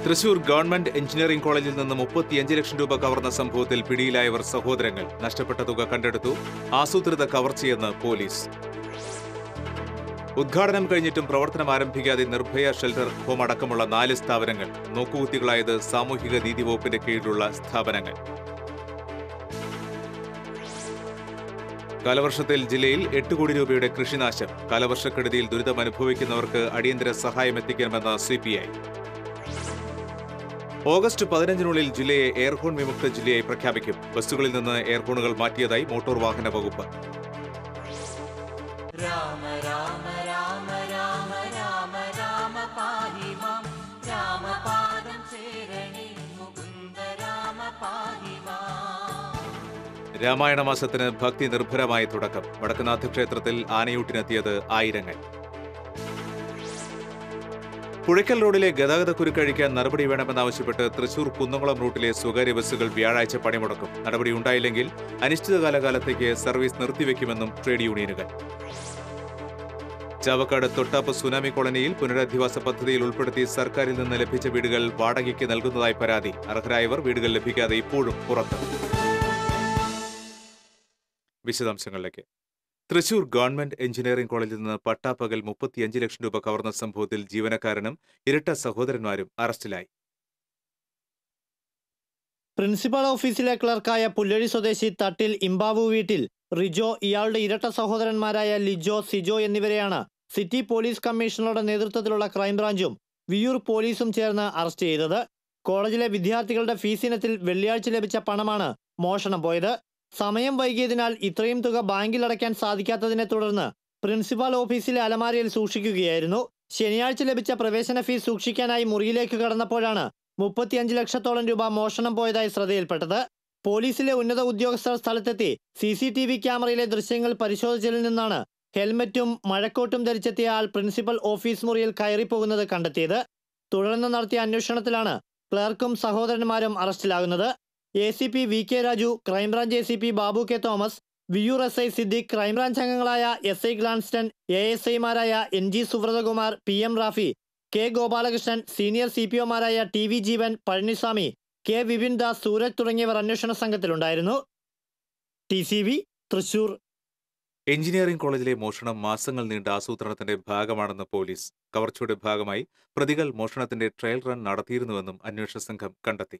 Thrissur government engineering കോളേജിൽ നിന്ന് മുപ്പത്തിയഞ്ച് ലക്ഷം രൂപ കവർന്ന സംഭവത്തിൽ പിടിയിലായവർ സഹോദരങ്ങൾ നഷ്ടപ്പെട്ട തുക കണ്ടെടുത്തു ആസൂത്രിത കവർച്ചയെന്ന് പോലീസ് ഉദ്ഘാടനം കഴിഞ്ഞിട്ടും പ്രവർത്തനം ആരംഭിക്കാതെ നിർഭയ ഷെൽട്ടർ ഹോം അടക്കമുള്ള നാല് സ്ഥാപനങ്ങൾ നോക്കുകുത്തികളായത് സാമൂഹിക നീതി വകുപ്പിന്റെ കീഴിലുള്ള സ്ഥാപനങ്ങൾ കാലവർഷത്തിൽ ജില്ലയിൽ എട്ട് കോടി രൂപയുടെ കൃഷിനാശം കാലവർഷക്കെടുതിയിൽ ദുരിതമനുഭവിക്കുന്നവർക്ക് അടിയന്തര സഹായം എത്തിക്കണമെന്ന് സിപിഐ ഓഗസ്റ്റ് പതിനഞ്ചിനുള്ളിൽ ജില്ലയെ എയർഹോൺ വിമുക്ത ജില്ലയായി പ്രഖ്യാപിക്കും ബസ്സുകളിൽ നിന്ന് എയർഹോണുകൾ മാറ്റിയതായി മോട്ടോർ വാഹന വകുപ്പ് രാമ രാമ രാമ രാമ രാമ രാമ പാഹി മാം രാമപാദം ചേരണേ മുകുന്ദ രാമ പാഹി മാം രാമായണ മാസത്തിന് ഭക്തി നിർഭരമായ തുടക്കം വടക്കുനാഥ ക്ഷേത്രത്തിൽ ആനയൂട്ടിനെത്തിയത് ആയിരങ്ങൾ പുഴയ്ക്കൽ റോഡിലെ ഗതാഗത കുരുക്കഴിക്കാൻ നടപടി വേണമെന്നാവശ്യപ്പെട്ട് തൃശൂർ കുന്നംകുളം റൂട്ടിലെ സ്വകാര്യ ബസ്സുകൾ വ്യാഴാഴ്ച പണിമുടക്കും നടപടി ഉണ്ടായില്ലെങ്കിൽ അനിശ്ചിതകാല കാലത്തേക്ക് സർവീസ് നിർത്തിവെക്കുമെന്നും ട്രേഡ് യൂണിയനുകൾ ചാവക്കാട് തൊട്ടാപ്പ് സുനാമി കോളനിയിൽ പുനരധിവാസ പദ്ധതിയിൽ ഉൾപ്പെടുത്തി സർക്കാരിൽ നിന്ന് ലഭിച്ച വീടുകൾ വാടകയ്ക്ക് നൽകുന്നതായി പരാതി അർഹരായവർ വീടുകൾ ലഭിക്കാതെ ഇപ്പോഴും പുറത്ത് വിശദാംശങ്ങളിലേക്ക് തൃശൂർ ഗവൺമെന്റ് എഞ്ചിനീയറിംഗ് കോളേജിൽ നിന്ന് പട്ടാപ്പകൽ മുപ്പത്തിയഞ്ച് ലക്ഷം രൂപ കവർന്ന സംഭവത്തിൽ ജീവനക്കാരനും ഇരട്ട സഹോദരന്മാരും അറസ്റ്റിലായി പ്രിൻസിപ്പൽ ഓഫീസിലെ ക്ലർക്കായ പുല്ലഴി സ്വദേശി തട്ടിൽ ഇമ്പാവു വീട്ടിൽ റിജോ ഇയാളുടെ ഇരട്ട സഹോദരന്മാരായ ലിജോ സിജോ എന്നിവരെയാണ് സിറ്റി പോലീസ് കമ്മീഷണറുടെ നേതൃത്വത്തിലുള്ള ക്രൈംബ്രാഞ്ചും വിയൂർ പോലീസും ചേർന്ന് അറസ്റ്റ് ചെയ്തത് കോളേജിലെ വിദ്യാർത്ഥികളുടെ ഫീസ് ഇനത്തിൽ വെള്ളിയാഴ്ച ലഭിച്ച പണമാണ് മോഷണം പോയത് സമയം വൈകിയതിനാൽ ഇത്രയും തുക ബാങ്കിൽ അടയ്ക്കാൻ സാധിക്കാത്തതിനെ തുടർന്ന് പ്രിൻസിപ്പൽ ഓഫീസിലെ അലമാരയിൽ സൂക്ഷിക്കുകയായിരുന്നു ശനിയാഴ്ച ലഭിച്ച പ്രവേശന ഫീസ് സൂക്ഷിക്കാനായി മുറിയിലേക്ക് കടന്നപ്പോഴാണ് മുപ്പത്തിയഞ്ച് ലക്ഷത്തോളം രൂപ മോഷണം പോയതായി ശ്രദ്ധയിൽപ്പെട്ടത് പോലീസിലെ ഉന്നത ഉദ്യോഗസ്ഥർ സ്ഥലത്തെത്തി സി സി ടി വി ക്യാമറയിലെ ദൃശ്യങ്ങൾ പരിശോധിച്ചതിൽ നിന്നാണ് ഹെൽമറ്റും മഴക്കോട്ടും ധരിച്ചെത്തിയ ആൾ പ്രിൻസിപ്പൽ ഓഫീസ് മുറിയിൽ കയറിപ്പോകുന്നത് കണ്ടെത്തിയത് തുടർന്ന് നടത്തിയ അന്വേഷണത്തിലാണ് ക്ലർക്കും സഹോദരന്മാരും അറസ്റ്റിലാകുന്നത് A C P V K Raju crime branch A C P Babu K Thomas Viyyur S I Siddique crime branch അംഗങ്ങളായ S I Glanston A S ഐമാരായ N G Subrathakumar P M Rafi K Gopalakrishnan senior C P ഒമാരായ T V Jeevan Pazhaniswamy K Vipin Das Sooraj തുടങ്ങിയവർ അന്വേഷണ സംഘത്തിലുണ്ടായിരുന്നു T C V Thrissur engineering കോളേജിലെ മോഷണം മാസങ്ങൾ നീണ്ട ആസൂത്രണത്തിന്റെ ഭാഗമാണെന്ന് പോലീസ് കവർച്ചയുടെ ഭാഗമായി പ്രതികൾ മോഷണത്തിന്റെ ട്രയൽ റൺ നടത്തിയിരുന്നുവെന്നും അന്വേഷണ സംഘം കണ്ടെത്തി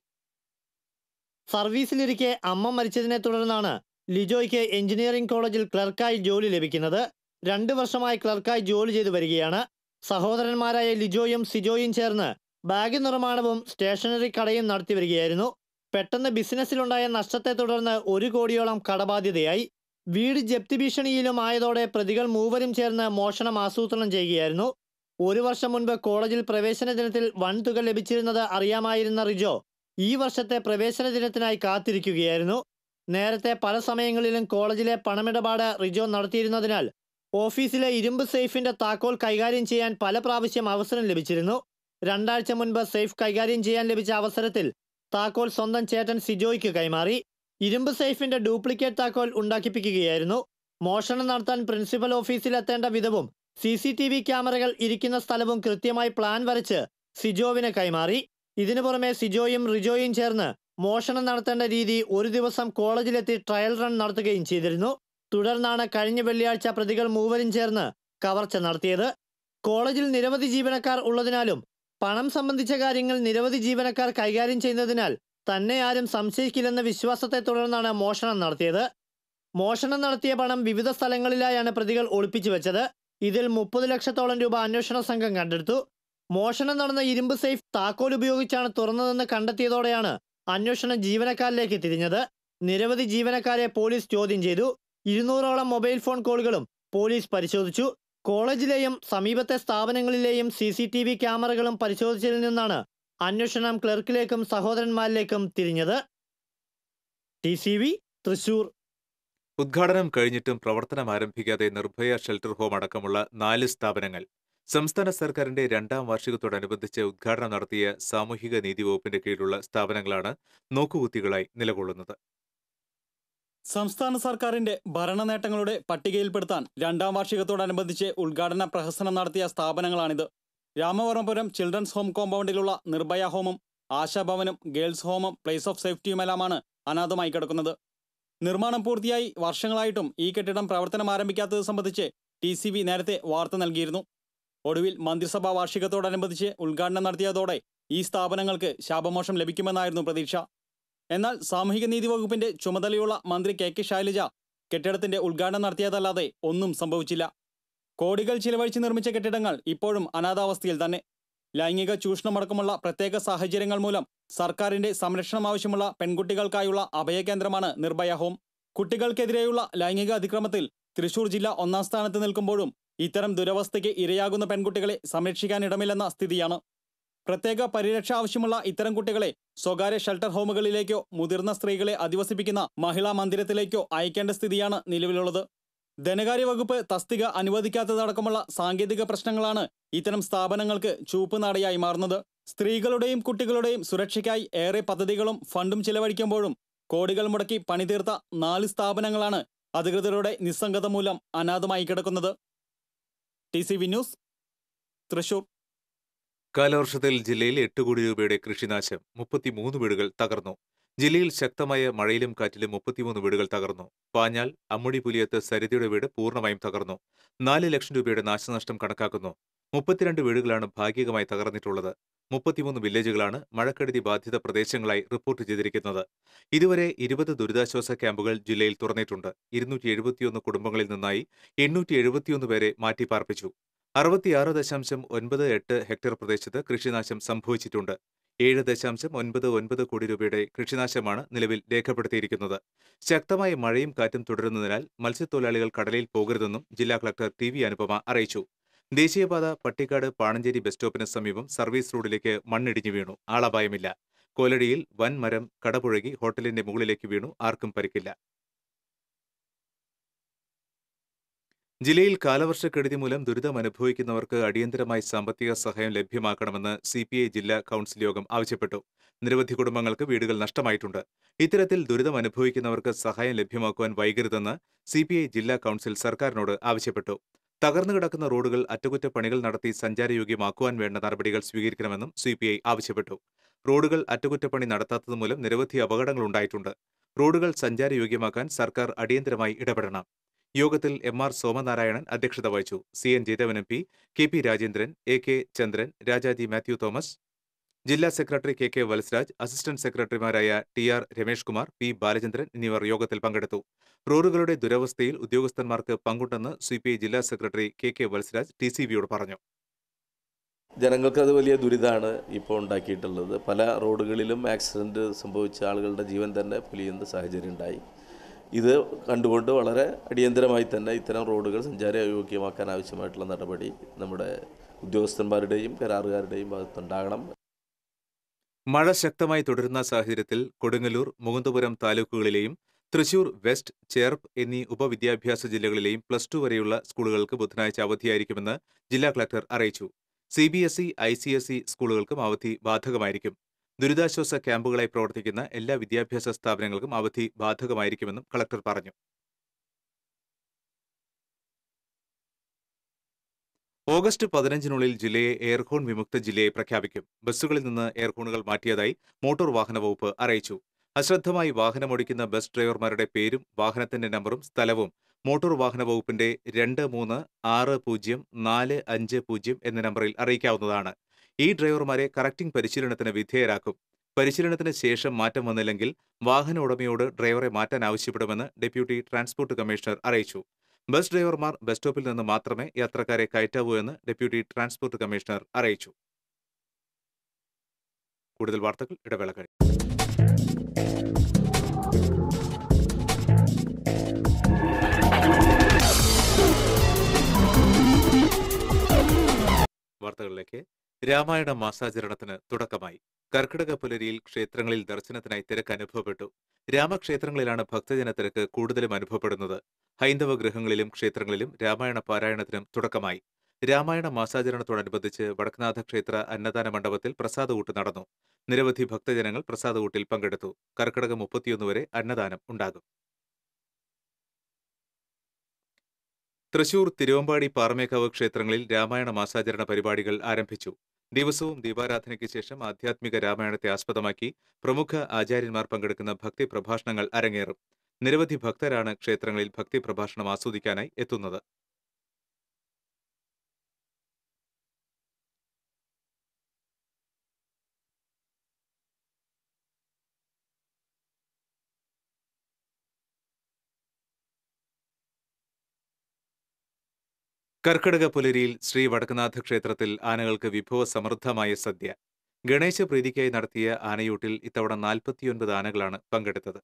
സർവീസിലിരിക്കെ അമ്മ മരിച്ചതിനെ തുടർന്നാണ് ലിജോയ്ക്ക് എഞ്ചിനീയറിംഗ് കോളേജിൽ ക്ലർക്കായി ജോലി ലഭിക്കുന്നത് രണ്ട് വർഷമായി ക്ലർക്കായി ജോലി ചെയ്തു വരികയാണ് സഹോദരന്മാരായ ലിജോയും സിജോയും ചേർന്ന് ബാഗ് നിർമ്മാണവും സ്റ്റേഷനറി കടയും നടത്തി വരികയായിരുന്നു പെട്ടെന്ന് ബിസിനസ്സിലുണ്ടായ നഷ്ടത്തെ തുടർന്ന് ഒരു കോടിയോളം കടബാധ്യതയായി വീട് ജപ്തി ഭീഷണിയിലും ആയതോടെ പ്രതികൾ മൂവരും ചേർന്ന് മോഷണം ആസൂത്രണം ചെയ്യുകയായിരുന്നു ഒരു വർഷം മുൻപ് കോളേജിൽ പ്രവേശന ദിനത്തിൽ വൻ തുക ലഭിച്ചിരുന്നത് അറിയാമായിരുന്ന റിജോ ഈ വർഷത്തെ പ്രവേശന ദിനത്തിനായി കാത്തിരിക്കുകയായിരുന്നു നേരത്തെ പല സമയങ്ങളിലും കോളേജിലെ പണമിടപാട് റിജോ നടത്തിയിരുന്നതിനാൽ ഓഫീസിലെ ഇരുമ്പ് സേഫിന്റെ താക്കോൽ കൈകാര്യം ചെയ്യാൻ പല പ്രാവശ്യം അവസരം ലഭിച്ചിരുന്നു രണ്ടാഴ്ച മുൻപ് സേഫ് കൈകാര്യം ചെയ്യാൻ ലഭിച്ച അവസരത്തിൽ താക്കോൽ സ്വന്തം ചേട്ടൻ സിജോയ്ക്ക് കൈമാറി ഇരുമ്പ് സേഫിന്റെ ഡ്യൂപ്ലിക്കേറ്റ് താക്കോൽ ഉണ്ടാക്കിപ്പിക്കുകയായിരുന്നു മോഷണം നടത്താൻ പ്രിൻസിപ്പൽ ഓഫീസിലെത്തേണ്ട വിധവും സി സി ടി വി ക്യാമറകൾ ഇരിക്കുന്ന സ്ഥലവും കൃത്യമായി പ്ലാൻ വരച്ച് സിജോവിന് കൈമാറി ഇതിനു പുറമെ സിജോയും റിജോയും ചേർന്ന് മോഷണം നടത്തേണ്ട രീതി ഒരു ദിവസം കോളേജിലെത്തി ട്രയൽ റൺ നടത്തുകയും ചെയ്തിരുന്നു തുടർന്നാണ് കഴിഞ്ഞ വെള്ളിയാഴ്ച പ്രതികൾ മൂവരും ചേർന്ന് കവർച്ച നടത്തിയത് കോളേജിൽ നിരവധി ജീവനക്കാർ ഉള്ളതിനാലും പണം സംബന്ധിച്ച കാര്യങ്ങൾ നിരവധി ജീവനക്കാർ കൈകാര്യം ചെയ്യുന്നതിനാൽ തന്നെ ആരും സംശയിക്കില്ലെന്ന വിശ്വാസത്തെ തുടർന്നാണ് മോഷണം നടത്തിയത് മോഷണം നടത്തിയ പണം വിവിധ സ്ഥലങ്ങളിലായാണ് പ്രതികൾ ഒളിപ്പിച്ചു വെച്ചത് ഇതിൽ മുപ്പത് ലക്ഷത്തോളം രൂപ അന്വേഷണ സംഘം കണ്ടെടുത്തു മോഷണം നടന്ന ഇരുമ്പ് സേഫ് താക്കോൽ ഉപയോഗിച്ചാണ് തുറന്നതെന്ന് കണ്ടെത്തിയതോടെയാണ് അന്വേഷണം ജീവനക്കാരിലേക്ക് തിരിഞ്ഞത് നിരവധി ജീവനക്കാരെ പോലീസ് ചോദ്യം ചെയ്തു ഇരുന്നൂറോളം മൊബൈൽ ഫോൺ കോളുകളും പോലീസ് പരിശോധിച്ചു കോളേജിലെയും സമീപത്തെ സ്ഥാപനങ്ങളിലെയും സി സി ടി വി ക്യാമറകളും പരിശോധിച്ചതിൽ നിന്നാണ് അന്വേഷണം ക്ലർക്കിലേക്കും സഹോദരന്മാരിലേക്കും തിരിഞ്ഞത് ടി സി വി തൃശൂർ ഉദ്ഘാടനം കഴിഞ്ഞിട്ടും പ്രവർത്തനം ആരംഭിക്കാതെ നിർഭയ ഷെൽട്ടർ ഹോം അടക്കമുള്ള നാല് സ്ഥാപനങ്ങൾ സംസ്ഥാന സർക്കാരിന്റെ രണ്ടാം വാർഷികത്തോടനുബന്ധിച്ച് ഉദ്ഘാടനം നടത്തിയ സാമൂഹിക നീതി വകുപ്പിന്റെ കീഴിലുള്ള സ്ഥാപനങ്ങളാണ് നോക്കുകുത്തികളായി നിലകൊള്ളുന്നത് സംസ്ഥാന സർക്കാരിന്റെ ഭരണ നേട്ടങ്ങളുടെ പട്ടികയിൽപ്പെടുത്താൻ രണ്ടാം വാർഷികത്തോടനുബന്ധിച്ച് ഉദ്ഘാടന പ്രഹസനം നടത്തിയ സ്ഥാപനങ്ങളാണിത് രാമവർമ്മപുരം ചിൽഡ്രൻസ് ഹോം കോമ്പൗണ്ടിലുള്ള നിർഭയ ഹോമും ആശാഭവനും ഗേൾസ് ഹോമും പ്ലേസ് ഓഫ് സേഫ്റ്റിയുമെല്ലാമാണ് അനാഥമായി കിടക്കുന്നത് നിർമ്മാണം പൂർത്തിയായി വർഷങ്ങളായിട്ടും ഈ കെട്ടിടം പ്രവർത്തനം ആരംഭിക്കാത്തത് സംബന്ധിച്ച് ടി സി വി നേരത്തെ വാർത്ത നൽകിയിരുന്നു ഒടുവിൽ മന്ത്രിസഭാ വാർഷികത്തോടനുബന്ധിച്ച് ഉദ്ഘാടനം നടത്തിയതോടെ ഈ സ്ഥാപനങ്ങൾക്ക് ശാപമോഷം ലഭിക്കുമെന്നായിരുന്നു പ്രതീക്ഷ എന്നാൽ സാമൂഹിക നീതി വകുപ്പിന്റെ ചുമതലയുള്ള മന്ത്രി കെ കെ ശൈലജ കെട്ടിടത്തിന്റെ ഉദ്ഘാടനം നടത്തിയതല്ലാതെ ഒന്നും സംഭവിച്ചില്ല കോടികൾ ചിലവഴിച്ച് നിർമ്മിച്ച കെട്ടിടങ്ങൾ ഇപ്പോഴും അനാഥാവസ്ഥയിൽ തന്നെ ലൈംഗിക ചൂഷണമടക്കമുള്ള പ്രത്യേക സാഹചര്യങ്ങൾ മൂലം സർക്കാരിന്റെ സംരക്ഷണം ആവശ്യമുള്ള പെൺകുട്ടികൾക്കായുള്ള അഭയകേന്ദ്രമാണ് നിർഭയ ഹോം കുട്ടികൾക്കെതിരെയുള്ള ലൈംഗിക അതിക്രമത്തിൽ തൃശൂർ ജില്ല ഒന്നാം സ്ഥാനത്ത് നിൽക്കുമ്പോഴും ഇത്തരം ദുരവസ്ഥയ്ക്ക് ഇരയാകുന്ന പെൺകുട്ടികളെ സംരക്ഷിക്കാൻ ഇടമില്ലെന്ന സ്ഥിതിയാണ് പ്രത്യേക പരിരക്ഷ ആവശ്യമുള്ള ഇത്തരം കുട്ടികളെ സ്വകാര്യ ഷെൽട്ടർ ഹോമുകളിലേക്കോ മുതിർന്ന സ്ത്രീകളെ അധിവസിപ്പിക്കുന്ന മഹിളാ മന്ദിരത്തിലേക്കോ അയക്കേണ്ട സ്ഥിതിയാണ് നിലവിലുള്ളത് ധനകാര്യ വകുപ്പ് തസ്തിക അനുവദിക്കാത്തതടക്കമുള്ള സാങ്കേതിക പ്രശ്നങ്ങളാണ് ഇത്തരം സ്ഥാപനങ്ങൾക്ക് ചൂപ്പുനാടയായി മാറുന്നത് സ്ത്രീകളുടെയും കുട്ടികളുടെയും സുരക്ഷയ്ക്കായി ഏറെ പദ്ധതികളും ഫണ്ടും ചിലവഴിക്കുമ്പോഴും കോടികൾ മുടക്കി പണിതീർത്ത നാല് സ്ഥാപനങ്ങളാണ് അധികൃതരുടെ നിസ്സംഗത മൂലം അനാഥമായി കിടക്കുന്നത് T C V news Thrissur കാലവർഷത്തിൽ ജില്ലയിൽ എട്ട് കോടി രൂപയുടെ കൃഷിനാശം മുപ്പത്തിമൂന്ന് വീടുകൾ തകർന്നു ജില്ലയിൽ ശക്തമായ മഴയിലും കാറ്റിലും മുപ്പത്തിമൂന്ന് വീടുകൾ തകർന്നു പാഞ്ഞാൽ അമ്മുടി പുലിയത്ത് സരിതയുടെ വീട് പൂർണ്ണമായും തകർന്നു നാല് ലക്ഷം രൂപയുടെ നാശനഷ്ടം കണക്കാക്കുന്നു മുപ്പത്തിരണ്ട് വീടുകളാണ് ഭാഗികമായി തകർന്നിട്ടുള്ളത് മുപ്പത്തിമൂന്ന് വില്ലേജുകളാണ് മഴക്കെടുതി ബാധിത പ്രദേശങ്ങളായി റിപ്പോർട്ട് ചെയ്തിരിക്കുന്നത് ഇതുവരെ ഇരുപത് ദുരിതാശ്വാസ ക്യാമ്പുകൾ ജില്ലയിൽ തുറന്നിട്ടുണ്ട് ഇരുന്നൂറ്റി എഴുപത്തിയൊന്ന് കുടുംബങ്ങളിൽ നിന്നായി എണ്ണൂറ്റി എഴുപത്തിയൊന്ന് പേരെ മാറ്റിപ്പാർപ്പിച്ചു അറുപത്തിയാറ് ദശാംശം ഒൻപത് എട്ട് ഹെക്ടർ പ്രദേശത്ത് കൃഷിനാശം സംഭവിച്ചിട്ടുണ്ട് ഏഴ് ദശാംശം ഒൻപത് ഒൻപത് കോടി രൂപയുടെ കൃഷിനാശമാണ് നിലവിൽ രേഖപ്പെടുത്തിയിരിക്കുന്നത് ശക്തമായ മഴയും കാറ്റും തുടരുന്നതിനാൽ മത്സ്യത്തൊഴിലാളികൾ കടലിൽ പോകരുതെന്നും ജില്ലാ കളക്ടർ ടി വി അനുപമ അറിയിച്ചു ദേശീയപാത പട്ടിക്കാട് പാണഞ്ചേരി ബസ് സ്റ്റോപ്പിന് സമീപം സർവീസ് റോഡിലേക്ക് മണ്ണിടിഞ്ഞു വീണു ആളപായമില്ല കോലടിയിൽ വൻ മരം കടപുഴകി ഹോട്ടലിന്റെ മുകളിലേക്ക് വീണു ആർക്കും പരിക്കില്ല ജില്ലയിൽ കാലവർഷക്കെടുതി മൂലം ദുരിതം അനുഭവിക്കുന്നവർക്ക് അടിയന്തരമായി സാമ്പത്തിക സഹായം ലഭ്യമാക്കണമെന്ന് സി പി ഐ ജില്ലാ കൌൺസിൽ യോഗം ആവശ്യപ്പെട്ടു നിരവധി കുടുംബങ്ങൾക്ക് വീടുകൾ നഷ്ടമായിട്ടുണ്ട് ഇത്തരത്തിൽ ദുരിതം അനുഭവിക്കുന്നവർക്ക് സഹായം ലഭ്യമാക്കുവാൻ വൈകരുതെന്ന് സി പി ഐ ജില്ലാ കൌൺസിൽ സർക്കാരിനോട് ആവശ്യപ്പെട്ടു തകർന്നു കിടക്കുന്ന റോഡുകൾ അറ്റകുറ്റപ്പണികൾ നടത്തി സഞ്ചാരയോഗ്യമാക്കുവാൻ വേണ്ട നടപടികൾ സ്വീകരിക്കണമെന്നും സി പി ഐ ആവശ്യപ്പെട്ടു റോഡുകൾ അറ്റകുറ്റപ്പണി നടത്താത്തത് മൂലം നിരവധി അപകടങ്ങൾ ഉണ്ടായിട്ടുണ്ട് റോഡുകൾ സഞ്ചാരയോഗ്യമാക്കാൻ സർക്കാർ അടിയന്തരമായി ഇടപെടണം യോഗത്തിൽ എം ആർ സോമനാരായണൻ അധ്യക്ഷത വഹിച്ചു C N Jayadevan M P K P Rajendran A K Chandran Rajaji Mathew Thomas ജില്ലാ secretary K K Valsaraj assistant സെക്രട്ടറിമാരായ T R Ramesh Kumar P Balachandran എന്നിവർ യോഗത്തിൽ പങ്കെടുത്തു റോഡുകളുടെ ദുരവസ്ഥയിൽ ഉദ്യോഗസ്ഥന്മാർക്ക് പങ്കുണ്ടെന്ന് സി പി ഐ ജില്ലാ secretary K K Valsaraj T C വിയോട് പറഞ്ഞു ജനങ്ങൾക്ക് അത് വലിയ ദുരിതമാണ് ഇപ്പോൾ ഉണ്ടാക്കിയിട്ടുള്ളത് പല റോഡുകളിലും ആക്സിഡൻറ്റ് സംഭവിച്ച ആളുകളുടെ ജീവൻ തന്നെ പൊലിയുന്ന സാഹചര്യം ഉണ്ടായി ഇത് കണ്ടുകൊണ്ട് വളരെ അടിയന്തരമായി തന്നെ ഇത്തരം റോഡുകൾ സഞ്ചാരയോഗ്യമാക്കാൻ ആവശ്യമായിട്ടുള്ള നടപടി നമ്മുടെ ഉദ്യോഗസ്ഥന്മാരുടെയും കരാറുകാരുടെയും ഭാഗത്തുണ്ടാകണം മഴ ശക്തമായി തുടരുന്ന സാഹചര്യത്തിൽ കൊടുങ്ങല്ലൂർ മുകുന്ദപുരം താലൂക്കുകളിലെയും തൃശൂർ വെസ്റ്റ് ചേർപ്പ് എന്നീ ഉപവിദ്യാഭ്യാസ ജില്ലകളിലെയും പ്ലസ് ടു വരെയുള്ള സ്കൂളുകൾക്ക് ബുധനാഴ്ച അവധിയായിരിക്കുമെന്ന് ജില്ലാ കളക്ടർ അറിയിച്ചു C B S E I C S E സ്കൂളുകൾക്കും അവധി ബാധകമായിരിക്കും ദുരിതാശ്വാസ ക്യാമ്പുകളായി പ്രവർത്തിക്കുന്ന എല്ലാ വിദ്യാഭ്യാസ സ്ഥാപനങ്ങൾക്കും അവധി ബാധകമായിരിക്കുമെന്നും കളക്ടർ പറഞ്ഞു ഓഗസ്റ്റ് പതിനഞ്ചിനുള്ളിൽ ജില്ലയെ എയർഹോൺ വിമുക്ത ജില്ലയെ പ്രഖ്യാപിക്കും ബസ്സുകളിൽ നിന്ന് എയർഹോണുകൾ മാറ്റിയതായി മോട്ടോർ വാഹന വകുപ്പ് അറിയിച്ചു അശ്രദ്ധമായി വാഹനമോടിക്കുന്ന ബസ് ഡ്രൈവർമാരുടെ പേരും വാഹനത്തിന്റെ നമ്പറും സ്ഥലവും മോട്ടോർ വാഹന വകുപ്പിന്റെ രണ്ട് മൂന്ന് ആറ് പൂജ്യം നാല് അഞ്ച് പൂജ്യം എന്ന നമ്പറിൽ അറിയിക്കാവുന്നതാണ് ഈ ഡ്രൈവർമാരെ കറക്റ്റിംഗ് പരിശീലനത്തിന് വിധേയരാക്കും പരിശീലനത്തിന് ശേഷം മാറ്റം വന്നില്ലെങ്കിൽ വാഹന ഉടമയോട് ഡ്രൈവറെ മാറ്റാൻ ആവശ്യപ്പെടുമെന്ന് ഡെപ്യൂട്ടി ട്രാൻസ്പോർട്ട് കമ്മീഷണർ അറിയിച്ചു ബസ് ഡ്രൈവർമാർ ബസ് സ്റ്റോപ്പിൽ നിന്ന് മാത്രമേ യാത്രക്കാരെ കയറ്റാവൂ എന്ന് ഡെപ്യൂട്ടി ട്രാൻസ്പോർട്ട് കമ്മീഷണർ അറിയിച്ചു കൂടുതൽ വാർത്തകൾ ഇടവേള കഴിഞ്ഞു വാർത്തകളിലേക്ക് രാമായണ മാസാചരണത്തിന് തുടക്കമായി കർക്കിടക പുലരിയിൽ ക്ഷേത്രങ്ങളിൽ ദർശനത്തിനായി തിരക്ക് അനുഭവപ്പെട്ടു രാമക്ഷേത്രങ്ങളിലാണ് ഭക്തജന തിരക്ക് കൂടുതലും അനുഭവപ്പെടുന്നത് ഹൈന്ദവ ഗൃഹങ്ങളിലും ക്ഷേത്രങ്ങളിലും രാമായണ പാരായണത്തിനും തുടക്കമായി രാമായണ മാസാചരണത്തോടനുബന്ധിച്ച് വടക്കനാഥ ക്ഷേത്ര അന്നദാന മണ്ഡപത്തിൽ പ്രസാദകൂട്ട് നടന്നു നിരവധി ഭക്തജനങ്ങൾ പ്രസാദകൂട്ടിൽ പങ്കെടുത്തു കർക്കിടക മുപ്പത്തിയൊന്ന് വരെ അന്നദാനം ഉണ്ടാകും തൃശൂർ തിരുവമ്പാടി പാറമേക്കാവ് ക്ഷേത്രങ്ങളിൽ രാമായണ മാസാചരണ പരിപാടികൾ ആരംഭിച്ചു ദിവസവും ദീപാരാധനയ്ക്ക് ശേഷം ആധ്യാത്മിക രാമായണത്തെ ആസ്പദമാക്കി പ്രമുഖ ആചാര്യന്മാർ പങ്കെടുക്കുന്ന ഭക്തി പ്രഭാഷണങ്ങൾ അരങ്ങേറും നിരവധി ഭക്തരാണ് ക്ഷേത്രങ്ങളിൽ ഭക്തി പ്രഭാഷണം ആസ്വദിക്കാനായി എത്തുന്നത് കർക്കിടക പുലരിയിൽ ശ്രീ വടക്കനാഥ ക്ഷേത്രത്തിൽ ആനകൾക്ക് വിഭവസമൃദ്ധമായ സദ്യ ഗണേശ പ്രീതിക്കായി നടത്തിയ ആനയൂട്ടിൽ ഇത്തവണ നാൽപ്പത്തിയൊൻപത് ആനകളാണ് പങ്കെടുത്തത്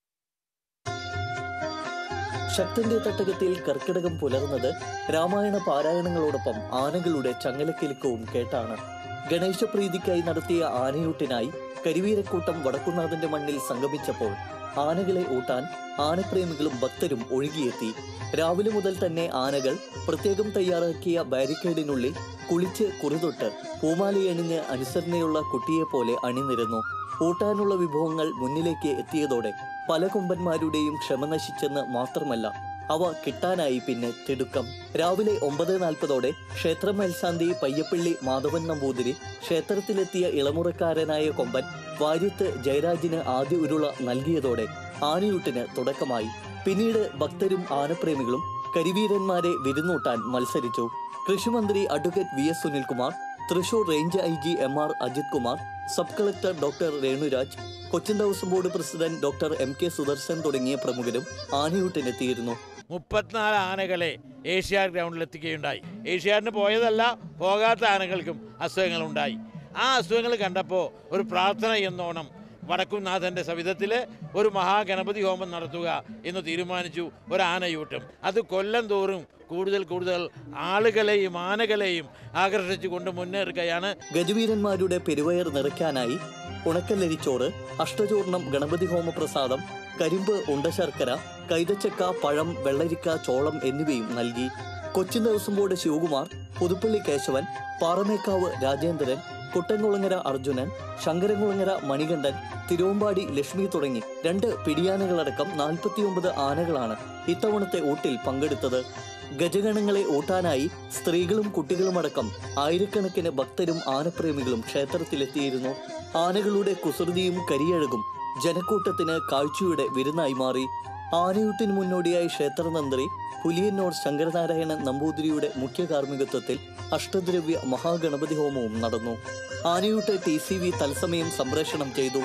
ശക്തന്റെ തട്ടകത്തിൽ കർക്കിടകം പുലർന്നത് രാമായണ പാരായണങ്ങളോടൊപ്പം ആനകളുടെ ചങ്ങലക്കിലുക്കവും കേട്ടാണ് ഗണേശപ്രീതിക്കായി നടത്തിയ ആനയൂട്ടിനായി കരിവീരക്കൂട്ടം വടക്കുന്നാഥന്റെ മണ്ണിൽ സംഗമിച്ചപ്പോൾ ആനകളെ ഊട്ടാൻ ആനപ്രേമികളും ഭക്തരും ഒഴുകിയെത്തി രാവിലെ മുതൽ തന്നെ ആനകൾ പ്രത്യേകം തയ്യാറാക്കിയ ബാരിക്കേഡിനുള്ളിൽ കുളിച്ച് കുറിതൊട്ട് പൂമാലയണിഞ്ഞ് അനുസരണയുള്ള കുട്ടിയെപ്പോലെ അണിനിരന്നു ഊട്ടാനുള്ള വിഭവങ്ങൾ മുന്നിലേക്ക് എത്തിയതോടെ പല കൊമ്പന്മാരുടെയും ക്ഷമ നശിച്ചെന്ന് മാത്രമല്ല അവ കിട്ടാനായി പിന്നെ തിടുക്കം രാവിലെ ഒമ്പത് നാൽപ്പതോടെ ക്ഷേത്ര മേൽശാന്തി പയ്യപ്പള്ളി മാധവൻ നമ്പൂതിരി ക്ഷേത്രത്തിലെത്തിയ ഇളമുറക്കാരനായ കൊമ്പൻ വാര്യത്ത് ജയരാജിന് ആദ്യ ഉരുള നൽകിയതോടെ ആനയൂട്ടിന് തുടക്കമായി പിന്നീട് ഭക്തരും ആനപ്രേമികളും കരിവീരന്മാരെ വിരുന്നൂട്ടാൻ മത്സരിച്ചു കൃഷിമന്ത്രി advocate V S Sunilkumar Thrissur range I G M R Ajith Kumar sub collector doctor Renuraj Cochin Devaswom board president doctor M K Sudarshan തുടങ്ങിയ പ്രമുഖരും ആനയൂട്ടിനെത്തിയിരുന്നു മുപ്പത്തിനാല് ആനകളെ ഏഷ്യാഡ് ഗ്രൗണ്ടിൽ എത്തിക്കുകയുണ്ടായി ഏഷ്യാഡിന് പോയതല്ല പോകാത്ത ആനകൾക്കും അസുഖങ്ങളുണ്ടായി ആ അസുഖങ്ങൾ കണ്ടപ്പോൾ ഒരു പ്രാർത്ഥന എന്നോണം വടക്കുംനാഥൻ്റെ സവിധത്തിൽ ഒരു മഹാഗണപതി ഹോമം നടത്തുക എന്ന് തീരുമാനിച്ചു ഒരു ആനയൂട്ടം അത് കൊല്ലം തോറും കൂടുതൽ കൂടുതൽ ആളുകളെയും ആനകളെയും ആകർഷിച്ചു കൊണ്ട് മുന്നേറുകയാണ് ഗജവീരന്മാരുടെ പെരുവയർ നിറയ്ക്കാനായി ഉണക്കല്ലരിച്ചോറ് അഷ്ടചൂർണം ഗണപതി ഹോമ പ്രസാദം കരിമ്പ് ഉണ്ടശർക്കര കൈതച്ചക്ക പഴം വെള്ളരിക്ക ചോളം എന്നിവയും നൽകി കൊച്ചിൻ ദേവസ്വം ബോർഡ് ശിവകുമാർ പുതുപ്പള്ളി കേശവൻ പാറമേക്കാവ് രാജേന്ദ്രൻ കുട്ടൻകുളങ്ങര അർജുനൻ ശങ്കരൻകുളങ്ങര മണികണ്ഠൻ തിരുവമ്പാടി ലക്ഷ്മി തുടങ്ങി രണ്ട് പിടിയാനകളടക്കം നാൽപ്പത്തിയൊമ്പത് ആനകളാണ് ഇത്തവണത്തെ ഊട്ടിൽ പങ്കെടുത്തത് ഗജഗണങ്ങളെ ഊട്ടാനായി സ്ത്രീകളും കുട്ടികളുമടക്കം ആയിരക്കണക്കിന് ഭക്തരും ആനപ്രേമികളും ക്ഷേത്രത്തിലെത്തിയിരുന്നു ആനകളുടെ കുസൃതിയും കരിയഴകും ജനക്കൂട്ടത്തിന് കാഴ്ചയുടെ വിരുന്നായി മാറി ആനയൂട്ടിന് മുന്നോടിയായി ക്ഷേത്രതന്ത്രി പുലിയന്നൂർ ശങ്കരനാരായണൻ നമ്പൂതിരിയുടെ മുഖ്യ കാർമ്മികത്വത്തിൽ അഷ്ടദ്രവ്യ മഹാഗണപതി ഹോമവും നടന്നു ആനയൂട്ട് ടി സി വി തത്സമയം സംപ്രേഷണം ചെയ്തു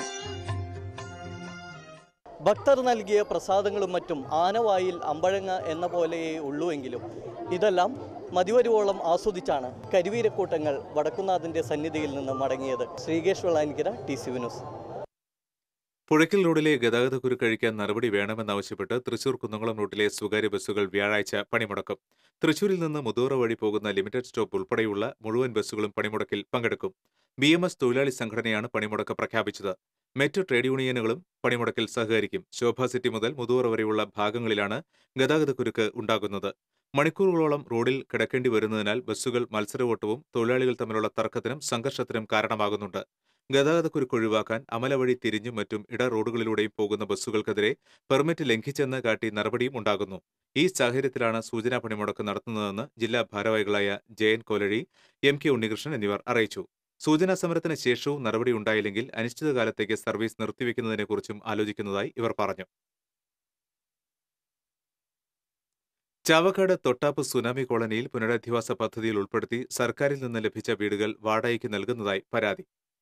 ഭക്തർ നൽകിയ പ്രസാദങ്ങളും മറ്റും ആനവായിൽ അമ്പഴങ്ങ എന്ന പോലെയേ ഉള്ളൂവെങ്കിലും ഇതെല്ലാം മതിവരുവോളം ആസ്വദിച്ചാണ് കരിവീരക്കൂട്ടങ്ങൾ വടക്കുന്നാഥന്റെ സന്നിധിയിൽ നിന്ന് മടങ്ങിയത് ശ്രീകേഷ് വെള്ളാനിക്കര ടി സി വിനോസ് പുഴയ്ക്കൽ റോഡിലെ ഗതാഗതക്കുരുക്കഴിക്കാൻ നടപടി വേണമെന്നാവശ്യപ്പെട്ട് തൃശൂർ കുന്നംകുളം റൂട്ടിലെ സ്വകാര്യ ബസ്സുകൾ വ്യാഴാഴ്ച പണിമുടക്കും തൃശൂരിൽ നിന്ന് മുതൂറ വഴി പോകുന്ന ലിമിറ്റഡ് സ്റ്റോപ്പ് ഉൾപ്പെടെയുള്ള മുഴുവൻ ബസ്സുകളും പണിമുടക്കിൽ പങ്കെടുക്കും ബി എം എസ് തൊഴിലാളി സംഘടനയാണ് പണിമുടക്ക് പ്രഖ്യാപിച്ചത് മെറ്റ് ട്രേഡ് യൂണിയനുകളും പണിമുടക്കിൽ സഹകരിക്കും ശോഭ സിറ്റി മുതൽ മുതൂറ വരെയുള്ള ഭാഗങ്ങളിലാണ് ഗതാഗതക്കുരുക്ക് ഉണ്ടാകുന്നത് മണിക്കൂറുകളോളം റോഡിൽ കിടക്കേണ്ടി വരുന്നതിനാൽ ബസ്സുകൾ മത്സരവോട്ടവും തൊഴിലാളികൾ തമ്മിലുള്ള തർക്കത്തിനും സംഘർഷത്തിനും കാരണമാകുന്നുണ്ട് ഗതാഗതക്കുരുക്ക് ഒഴിവാക്കാൻ അമലവഴി തിരിഞ്ഞും മറ്റും ഇട റോഡുകളിലൂടെയും പോകുന്ന ബസ്സുകൾക്കെതിരെ പെർമിറ്റ് ലംഘിച്ചെന്ന് കാട്ടി നടപടിയും ഉണ്ടാകുന്നു ഈ സാഹചര്യത്തിലാണ് സൂചനാ പണിമുടക്ക് നടത്തുന്നതെന്ന് ജില്ലാ ഭാരവാഹികളായ ജയൻ കോലഴി എം കെ ഉണ്ണികൃഷ്ണൻ എന്നിവർ അറിയിച്ചു സൂചനാ സമരത്തിന് ശേഷവും നടപടി ഉണ്ടായില്ലെങ്കിൽ അനിശ്ചിതകാലത്തേക്ക് സർവീസ് നിർത്തിവെക്കുന്നതിനെക്കുറിച്ചും ആലോചിക്കുന്നതായി ഇവർ പറഞ്ഞു ചാവക്കാട് തൊട്ടാപ്പ് സുനാമി കോളനിയിൽ പുനരധിവാസ പദ്ധതിയിൽ ഉൾപ്പെടുത്തി സർക്കാരിൽ നിന്ന് ലഭിച്ച വീടുകൾ വാടകയ്ക്ക് നൽകുന്നതായി പരാതി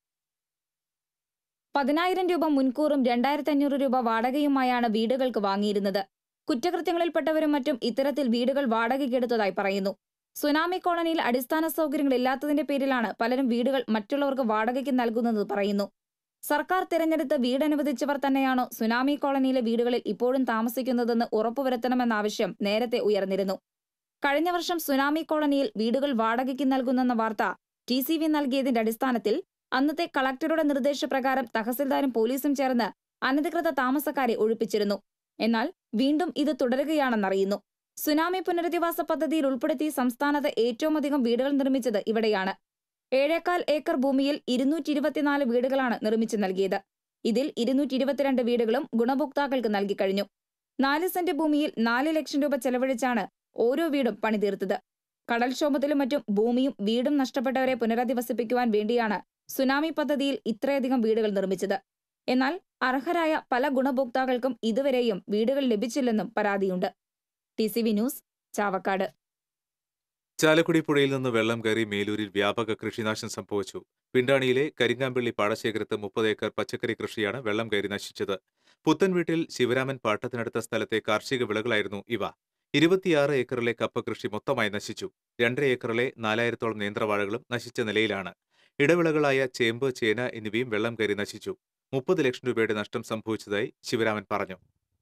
പതിനായിരം രൂപ മുൻകൂറും രണ്ടായിരത്തി അഞ്ഞൂറ് രൂപ വാടകയുമായാണ് വീടുകൾക്ക് വാങ്ങിയിരുന്നത് കുറ്റകൃത്യങ്ങളിൽപ്പെട്ടവരും മറ്റും ഇത്തരത്തിൽ വീടുകൾ വാടകയ്ക്കെടുത്തതായി പറയുന്നു സുനാമി കോളനിയിൽ അടിസ്ഥാന സൗകര്യങ്ങൾ ഇല്ലാത്തതിന്റെ പേരിലാണ് പലരും വീടുകൾ മറ്റുള്ളവർക്ക് വാടകയ്ക്ക് നൽകുന്നത് പറയുന്നു സർക്കാർ തിരഞ്ഞെടുത്ത് വീട് അനുവദിച്ചവർ തന്നെയാണോ സുനാമി കോളനിയിലെ വീടുകളിൽ ഇപ്പോഴും താമസിക്കുന്നതെന്ന് ഉറപ്പുവരുത്തണമെന്ന ആവശ്യം നേരത്തെ ഉയർന്നിരുന്നു കഴിഞ്ഞ വർഷം സുനാമി കോളനിയിൽ വീടുകൾ വാടകയ്ക്ക് നൽകുന്നെന്ന വാർത്ത ടി സി വി നൽകിയതിന്റെ അടിസ്ഥാനത്തിൽ അന്നത്തെ കളക്ടറുടെ നിർദ്ദേശപ്രകാരം തഹസിൽദാരും പോലീസും ചേർന്ന് അനധികൃത താമസക്കാരെ ഒഴിപ്പിച്ചിരുന്നു എന്നാൽ വീണ്ടും ഇത് തുടരുകയാണെന്നറിയുന്നു സുനാമി പുനരധിവാസ പദ്ധതിയിൽ ഉൾപ്പെടുത്തി സംസ്ഥാനത്ത് ഏറ്റവും അധികം വീടുകൾ നിർമ്മിച്ചത് ഇവിടെയാണ് ഏഴേക്കാൽ ഏക്കർ ഭൂമിയിൽ ഇരുന്നൂറ്റി ഇരുപത്തിനാല് വീടുകളാണ് നിർമ്മിച്ചു നൽകിയത് ഇതിൽ ഇരുന്നൂറ്റി ഇരുപത്തിരണ്ട് വീടുകളും ഗുണഭോക്താക്കൾക്ക് നൽകിക്കഴിഞ്ഞു നാല് സെന്റ് ഭൂമിയിൽ നാല് ലക്ഷം രൂപ ചെലവഴിച്ചാണ് ഓരോ വീടും പണിതീർത്തത് കടൽക്ഷോഭത്തിലും മറ്റും ഭൂമിയും വീടും നഷ്ടപ്പെട്ടവരെ പുനരധിവസിപ്പിക്കുവാൻ വേണ്ടിയാണ് സുനാമി പദ്ധതിയിൽ ഇത്രയധികം വീടുകൾ നിർമ്മിച്ചത് എന്നാൽ അർഹരായ പല ഗുണഭോക്താക്കൾക്കും ഇതുവരെയും വീടുകൾ ലഭിച്ചില്ലെന്നും പരാതിയുണ്ട് T C V news Chavakkad Chalakudy പുഴയിൽ നിന്ന് വെള്ളം കയറി മേലൂരിൽ വ്യാപക കൃഷിനാശം സംഭവിച്ചു പിണ്ടാണിയിലെ കരിങ്കാമ്പള്ളി പാടശേഖരത്ത് മുപ്പത് ഏക്കർ പച്ചക്കറി കൃഷിയാണ് വെള്ളം കയറി നശിച്ചത് പുത്തൻവീട്ടിൽ ശിവരാമൻ പാട്ടത്തിനടുത്ത സ്ഥലത്തെ കാർഷിക വിളകളായിരുന്നു ഇവ ഇരുപത്തിയാറ് ഏക്കറിലെ കപ്പ കൃഷി മൊത്തമായി നശിച്ചു രണ്ടര ഏക്കറിലെ നാലായിരത്തോളം നേന്ത്രവാഴകളും നശിച്ച നിലയിലാണ് ഇടവിളകളായ ചേമ്പ് ചേന എന്നിവയും വെള്ളം കയറി നശിച്ചു മുപ്പത് ലക്ഷം രൂപയുടെ നഷ്ടം സംഭവിച്ചതായി ശിവരാമൻ പറഞ്ഞു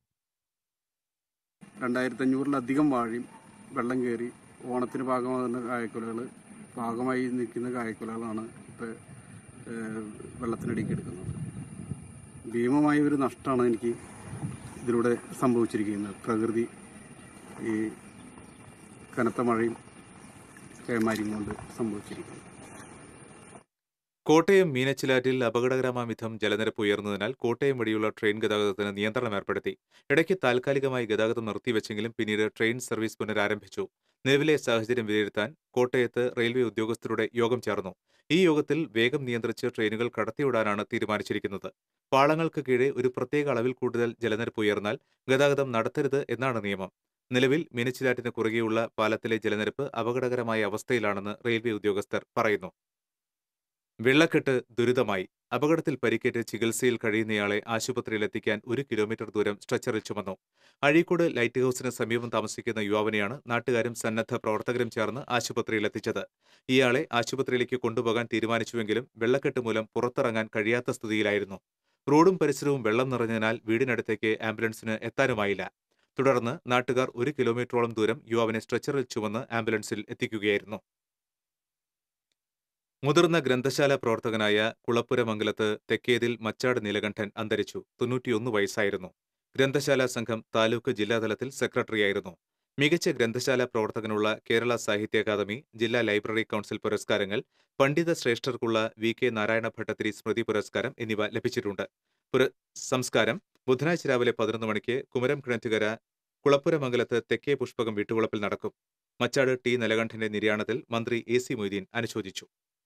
രണ്ടായിരത്തി അഞ്ഞൂറിലധികം വാഴയും വെള്ളം കയറി ഓണത്തിന് പാകമാകുന്ന കായക്കുലകൾ പാകമായി നിൽക്കുന്ന കായക്കുലകളാണ് ഇപ്പോൾ വെള്ളത്തിനടിക്ക് എടുക്കുന്നത് ഭീമമായ ഒരു നഷ്ടമാണ് എനിക്ക് ഇതിലൂടെ സംഭവിച്ചിരിക്കുന്നത് പ്രകൃതി ഈ കനത്ത മഴയും പേമാരിയും കൊണ്ട് സംഭവിച്ചിരിക്കുന്നത് കോട്ടയം മീനച്ചിലാറ്റിൽ അപകടകരമാം വിധം ജലനിരപ്പ് ഉയർന്നതിനാൽ കോട്ടയം വഴിയുള്ള ട്രെയിൻ ഗതാഗതത്തിന് നിയന്ത്രണം ഏർപ്പെടുത്തി ഇടയ്ക്ക് താൽക്കാലികമായി ഗതാഗതം നിർത്തിവെച്ചെങ്കിലും പിന്നീട് ട്രെയിൻ സർവീസ് പുനരാരംഭിച്ചു നിലവിലെ സാഹചര്യം വിലയിരുത്താൻ കോട്ടയത്ത് റെയിൽവേ ഉദ്യോഗസ്ഥരുടെ യോഗം ചേർന്നു ഈ യോഗത്തിൽ വേഗം നിയന്ത്രിച്ച് ട്രെയിനുകൾ കടത്തിവിടാനാണ് തീരുമാനിച്ചിരിക്കുന്നത് പാളങ്ങൾക്ക് കീഴെ ഒരു പ്രത്യേക അളവിൽ കൂടുതൽ ജലനിരപ്പ് ഉയർന്നാൽ ഗതാഗതം നടത്തരുത് എന്നാണ് നിയമം നിലവിൽ മീനച്ചിലാറ്റിന് കുറുകെയുള്ള പാലത്തിലെ ജലനിരപ്പ് അപകടകരമായ അവസ്ഥയിലാണെന്ന് റെയിൽവേ ഉദ്യോഗസ്ഥർ പറയുന്നു വെള്ളക്കെട്ട് ദുരിതമായി അപകടത്തിൽ പരിക്കേറ്റ് ചികിത്സയിൽ കഴിയുന്നയാളെ ആശുപത്രിയിലെത്തിക്കാൻ ഒരു കിലോമീറ്റർ ദൂരം സ്ട്രെച്ചറിൽ ചുമന്നു അഴീക്കോട് ലൈറ്റ് ഹൌസിന് സമീപം താമസിക്കുന്ന യുവാവിനെയാണ് നാട്ടുകാരും സന്നദ്ധ പ്രവർത്തകരും ചേർന്ന് ആശുപത്രിയിലെത്തിച്ചത് ഇയാളെ ആശുപത്രിയിലേക്ക് കൊണ്ടുപോകാൻ തീരുമാനിച്ചുവെങ്കിലും വെള്ളക്കെട്ട് മൂലം പുറത്തിറങ്ങാൻ കഴിയാത്ത സ്ഥിതിയിലായിരുന്നു റോഡും പരിസരവും വെള്ളം നിറഞ്ഞതിനാൽ വീടിനടുത്തേക്ക് ആംബുലൻസിന് എത്താനുമായില്ല തുടർന്ന് നാട്ടുകാർ ഒരു കിലോമീറ്ററോളം ദൂരം യുവാവിനെ സ്ട്രെച്ചറിൽ ചുമന്ന് ആംബുലൻസിൽ എത്തിക്കുകയായിരുന്നു മുതിർന്ന ഗ്രന്ഥശാല പ്രവർത്തകനായ കുളപ്പുരമംഗലത്ത് തെക്കേതിൽ മച്ചാട് നീലകണ്ഠൻ അന്തരിച്ചു തൊണ്ണൂറ്റിയൊന്ന് വയസ്സായിരുന്നു ഗ്രന്ഥശാല സംഘം താലൂക്ക് ജില്ലാതലത്തിൽ സെക്രട്ടറിയായിരുന്നു മികച്ച ഗ്രന്ഥശാല പ്രവർത്തകനുള്ള കേരള സാഹിത്യ അക്കാദമി ജില്ലാ ലൈബ്രറി കൗൺസിൽ പുരസ്കാരങ്ങൾ പണ്ഡിത ശ്രേഷ്ഠർക്കുള്ള വി കെ നാരായണ ഭട്ടത്തിരി സ്മൃതി പുരസ്കാരം എന്നിവ ലഭിച്ചിട്ടുണ്ട് പുര സംസ്കാരം ബുധനാഴ്ച രാവിലെ പതിനൊന്ന് മണിക്ക് കുമരം കിണറ്റുകര കുളപ്പുരമംഗലത്ത് തെക്കേ പുഷ്പകം വീട്ടുവളപ്പിൽ നടക്കും മച്ചാട് ടി നിലകണ്ഠന്റെ നിര്യാണത്തിൽ മന്ത്രി എ സി മൊയ്തീൻ അനുശോചിച്ചു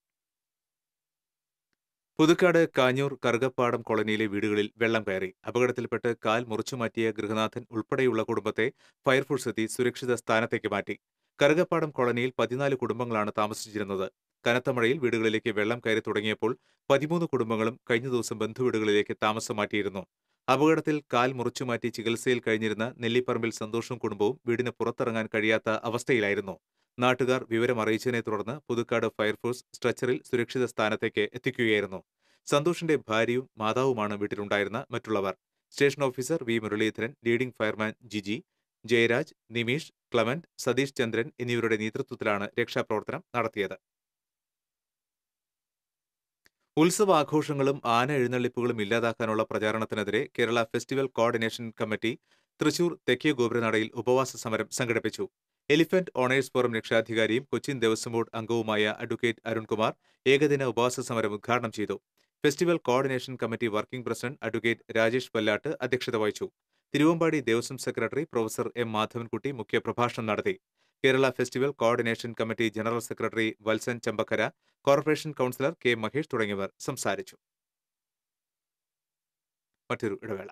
പുതുക്കാട് കാഞ്ഞൂർ കറുകപ്പാടം കോളനിയിലെ വീടുകളിൽ വെള്ളം കയറി അപകടത്തിൽപ്പെട്ട് കാൽ മുറിച്ചുമാറ്റിയ ഗൃഹനാഥൻ ഉൾപ്പെടെയുള്ള കുടുംബത്തെ ഫയർഫോഴ്സ് എത്തി സുരക്ഷിത സ്ഥാനത്തേക്ക് മാറ്റി കറുകപ്പാടം കോളനിയിൽ പതിനാല് കുടുംബങ്ങളാണ് താമസിച്ചിരുന്നത് കനത്ത മഴയിൽ വീടുകളിലേക്ക് വെള്ളം കയറി തുടങ്ങിയപ്പോൾ പതിമൂന്ന് കുടുംബങ്ങളും കഴിഞ്ഞ ദിവസം ബന്ധുവീടുകളിലേക്ക് താമസം മാറ്റിയിരുന്നു അപകടത്തിൽ കാൽ മുറിച്ചുമാറ്റി ചികിത്സയിൽ കഴിഞ്ഞിരുന്ന നെല്ലിപ്പറമ്പിൽ സന്തോഷും കുടുംബവും വീടിന് പുറത്തിറങ്ങാൻ കഴിയാത്ത അവസ്ഥയിലായിരുന്നു നാട്ടുകാർ വിവരം അറിയിച്ചതിനെ തുടർന്ന് പുതുക്കാട് ഫയർഫോഴ്സ് സ്ട്രെച്ചറിൽ സുരക്ഷിത സ്ഥാനത്തേക്ക് എത്തിക്കുകയായിരുന്നു സന്തോഷിന്റെ ഭാര്യയും മാതാവുമാണ് വീട്ടിലുണ്ടായിരുന്ന മറ്റുള്ളവർ station officer V Muraleedharan leading fireman Jiji Jayaraj Nimeesh Clement Satheesh Chandran എന്നിവരുടെ നേതൃത്വത്തിലാണ് രക്ഷാപ്രവർത്തനം നടത്തിയത് ഉത്സവാഘോഷങ്ങളും ആന എഴുന്നള്ളിപ്പുകളും ഇല്ലാതാക്കാനുള്ള പ്രചാരണത്തിനെതിരെ Kerala festival coordination committee Thrissur തെക്കേ ഗോപുരനടയിൽ ഉപവാസ സമരം സംഘടിപ്പിച്ചു എലിഫന്റ് ഓണേഴ്സ് ഫോറം രക്ഷാധികാരിയും കൊച്ചിൻ ദേവസ്വം ബോർഡ് അംഗവുമായ അഡ്വക്കേറ്റ് അരുൺകുമാർ ഏകദിന ഉപവാസ സമരം ഉദ്ഘാടനം ചെയ്തു festival coordination committee working president advocate Rajesh Pallatt അധ്യക്ഷത വഹിച്ചു Thiruvambadi Devaswom secretary professor M Madhavankutty മുഖ്യപ്രഭാഷണം നടത്തി Kerala festival coordination committee general secretary Valsan Champakkara corporation councillor K Mahesh തുടങ്ങിയവർ സംസാരിച്ചു മറ്റൊരു ഇടവേള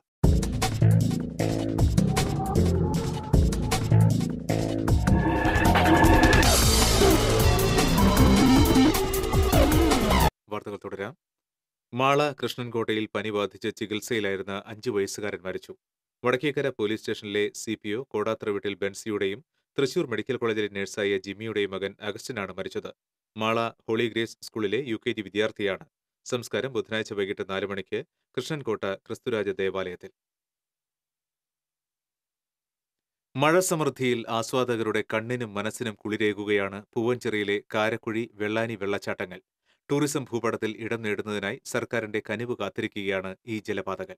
വാർത്തകൾ തുടരാം മാള കൃഷ്ണൻകോട്ടയിൽ പനി ബാധിച്ച് ചികിത്സയിലായിരുന്ന അഞ്ചു വയസ്സുകാരൻ മരിച്ചു വടക്കേക്കര പോലീസ് സ്റ്റേഷനിലെ സി പി ഒ കോടാത്ര വീട്ടിൽ ബെൻസിയുടെയും തൃശൂർ മെഡിക്കൽ കോളേജിലെ നഴ്സായ ജിമ്മിയുടെയും മകൻ അഗസ്റ്റിനാണ് മരിച്ചത് മാള ഹോളി ഗ്രേസ് സ്കൂളിലെ യു കെ ജി വിദ്യാർത്ഥിയാണ് സംസ്കാരം ബുധനാഴ്ച വൈകിട്ട് നാല് മണിക്ക് കൃഷ്ണൻകോട്ട ക്രിസ്തുരാജ ദേവാലയത്തിൽ മഴ സമൃദ്ധിയിൽ ആസ്വാദകരുടെ കണ്ണിനും മനസ്സിനും കുളിരേകുകയാണ് പൂവഞ്ചെറിയിലെ കാരക്കുഴി വെള്ളാനി വെള്ളച്ചാട്ടങ്ങൾ ടൂറിസം ഭൂപടത്തിൽ ഇടം നേടുന്നതിനായി സർക്കാരിന്റെ കനിവ് കാത്തിരിക്കുകയാണ് ഈ ജലപാതകൾ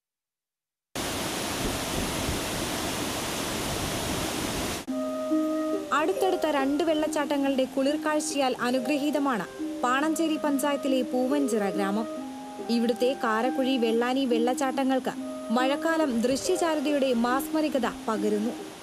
അടുത്തടുത്ത രണ്ട് വെള്ളച്ചാട്ടങ്ങളുടെ കുളിർക്കാഴ്ചയാൽ അനുഗ്രഹീതമാണ് പാണഞ്ചേരി പഞ്ചായത്തിലെ പൂവഞ്ചിറ ഗ്രാമം ഇവിടുത്തെ കാരക്കുഴി വെള്ളാനി വെള്ളച്ചാട്ടങ്ങൾക്ക് മഴക്കാലം ദൃശ്യചാരുതയുടെ മാസ്മരികത പകരുന്നു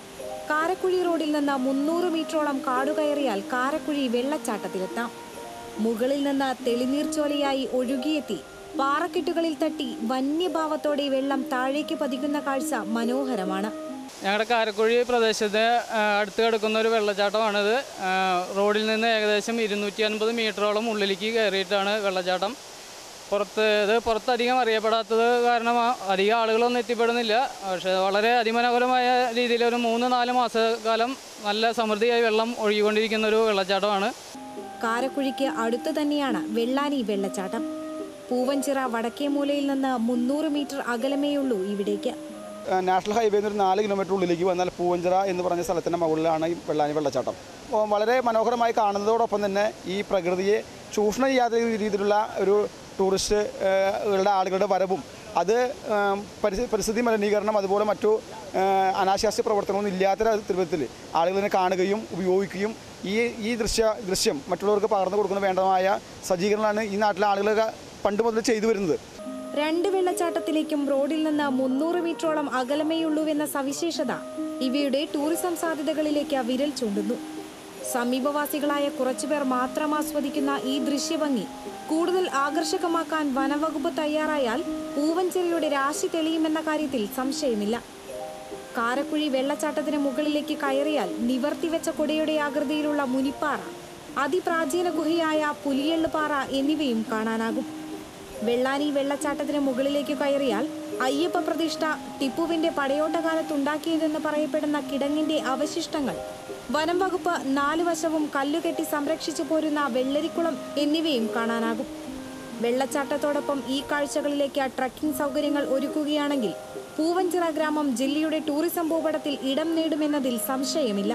കാരക്കുഴി റോഡിൽ നിന്ന് മുന്നൂറ് മീറ്ററോളം കാടുകയറിയാൽ കാരക്കുഴി വെള്ളച്ചാട്ടത്തിലെത്താം മുകളിൽ നിന്ന് തെളിനീർച്ചോലയായി ഒഴുകിയെത്തി പാറക്കെട്ടുകളിൽ തട്ടി വന്യഭാവത്തോടെ വെള്ളം താഴേക്ക് പതിക്കുന്ന കാഴ്ച മനോഹരമാണ് ഞങ്ങളുടെ കാരക്കുഴി പ്രദേശത്ത് ആ, അടുത്ത് കിടക്കുന്ന ഒരു വെള്ളച്ചാട്ടമാണിത് ആ, റോഡിൽ നിന്ന് ഏകദേശം ഇരുന്നൂറ്റി അൻപത് മീറ്ററോളം ഉള്ളിലേക്ക് കയറിയിട്ടാണ് വെള്ളച്ചാട്ടം പുറത്ത് ഇത് പുറത്തധികം അറിയപ്പെടാത്തത് കാരണം ആ- അധികം ആളുകളൊന്നും എത്തിപ്പെടുന്നില്ല പക്ഷേ വളരെ അതിമനോഹരമായ രീതിയിൽ ഒരു മൂന്ന് നാല് മാസക്കാലം നല്ല സമൃദ്ധിയായി വെള്ളം ഒഴുകിക്കൊണ്ടിരിക്കുന്ന ഒരു വെള്ളച്ചാട്ടമാണ് കാരക്കുഴിക്ക് അടുത്തു തന്നെയാണ് വെള്ളാനി വെള്ളച്ചാട്ടം പൂവഞ്ചിറ വടക്കേ മൂലയിൽ നിന്ന് മുന്നൂറ് മീറ്റർ അകലമേയുള്ളൂ ഇവിടേക്ക് നാഷണൽ ഹൈവേയിൽ നിന്ന് ഒരു നാല് കിലോമീറ്റർ ഉള്ളിലേക്ക് വന്നാൽ പൂവഞ്ചിറ എന്ന് പറഞ്ഞ സ്ഥലത്തിൻ്റെ മുകളിലാണ് ഈ വെള്ളാനി വെള്ളച്ചാട്ടം അപ്പോൾ വളരെ മനോഹരമായി കാണുന്നതോടൊപ്പം തന്നെ ഈ പ്രകൃതിയെ ചൂഷണം ചെയ്യാത്ത രീതിയിലുള്ള ഒരു ടൂറിസ്റ്റുകളുടെ ആളുകളുടെ വരവും അത് ഏം, പരിസ്ഥിതി പരിസ്ഥിതി മലിനീകരണം അതുപോലെ മറ്റു ഏ, അനാശാസ്യ പ്രവർത്തനമൊന്നും ഇല്ലാത്ത വിധത്തിൽ ആളുകളിനെ കാണുകയും ഉപയോഗിക്കുകയും ഈ ഈ ദൃശ്യ ദൃശ്യം മറ്റുള്ളവർക്ക് പകർന്നു കൊടുക്കുന്ന വേണ്ടമായ സജ്ജീകരണമാണ് ഈ നാട്ടിലെ ആളുകൾ പണ്ട് മുതൽ ചെയ്തു വരുന്നത് രണ്ട് വെള്ളച്ചാട്ടത്തിലേക്കും റോഡിൽ നിന്ന് മുന്നൂറ് മീറ്ററോളം അകലമേയുള്ളൂവെന്ന സവിശേഷത ഇവയുടെ ടൂറിസം സാധ്യതകളിലേക്ക് വിരൽ ചൂണ്ടുന്നു സമീപവാസികളായ കുറച്ചുപേർ മാത്രം ആസ്വദിക്കുന്ന ഈ ദൃശ്യഭംഗി കൂടുതൽ ആകർഷകമാക്കാൻ വനവകുപ്പ് തയ്യാറായാൽ പൂവഞ്ചെറിയുടെ രാശി തെളിയുമെന്ന കാര്യത്തിൽ സംശയമില്ല കാരക്കുഴി വെള്ളച്ചാട്ടത്തിന് മുകളിലേക്ക് കയറിയാൽ നിവർത്തിവെച്ച കൊടയുടെ ആകൃതിയിലുള്ള മുനിപ്പാറ അതിപ്രാചീന ഗുഹയായ പുലിയെള്ളുപാറ എന്നിവയും കാണാനാകും വെള്ളാനി വെള്ളച്ചാട്ടത്തിന് മുകളിലേക്ക് കയറിയാൽ അയ്യപ്പ പ്രതിഷ്ഠ ടിപ്പുവിന്റെ പടയോട്ടകാലത്തുണ്ടാക്കിയതെന്ന് പറയപ്പെടുന്ന കിടങ്ങിന്റെ അവശിഷ്ടങ്ങൾ വനം വകുപ്പ് നാലു വശവും കല്ലുകെട്ടി സംരക്ഷിച്ചു പോരുന്ന വെള്ളരിക്കുളം എന്നിവയും കാണാനാകും വെള്ളച്ചാട്ടത്തോടൊപ്പം ഈ കാഴ്ചകളിലേക്ക് ട്രക്കിംഗ് സൗകര്യങ്ങൾ ഒരുക്കുകയാണെങ്കിൽ പൂവഞ്ചിറ ഗ്രാമം ജില്ലയുടെ ടൂറിസം ഭൂപടത്തിൽ ഇടം നേടുമെന്നതിൽ സംശയമില്ല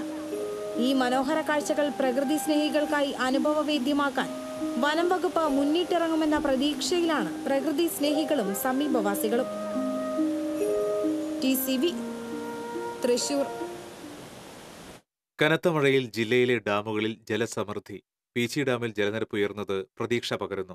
ഈ മനോഹര കാഴ്ചകൾ പ്രകൃതി സ്നേഹികൾക്കായി അനുഭവവേദ്യമാക്കാൻ വനം വകുപ്പ് മുന്നിട്ടിറങ്ങുമെന്ന പ്രതീക്ഷയിലാണ് പ്രകൃതി സ്നേഹികളും സമീപവാസികളും ടി സി വി തൃശൂർ കനത്ത മഴയിൽ ജില്ലയിലെ ഡാമുകളിൽ ജലസമൃദ്ധി പീച്ചി ഡാമിൽ ജലനിരപ്പ് ഉയർന്നത് പ്രതീക്ഷ പകരുന്നു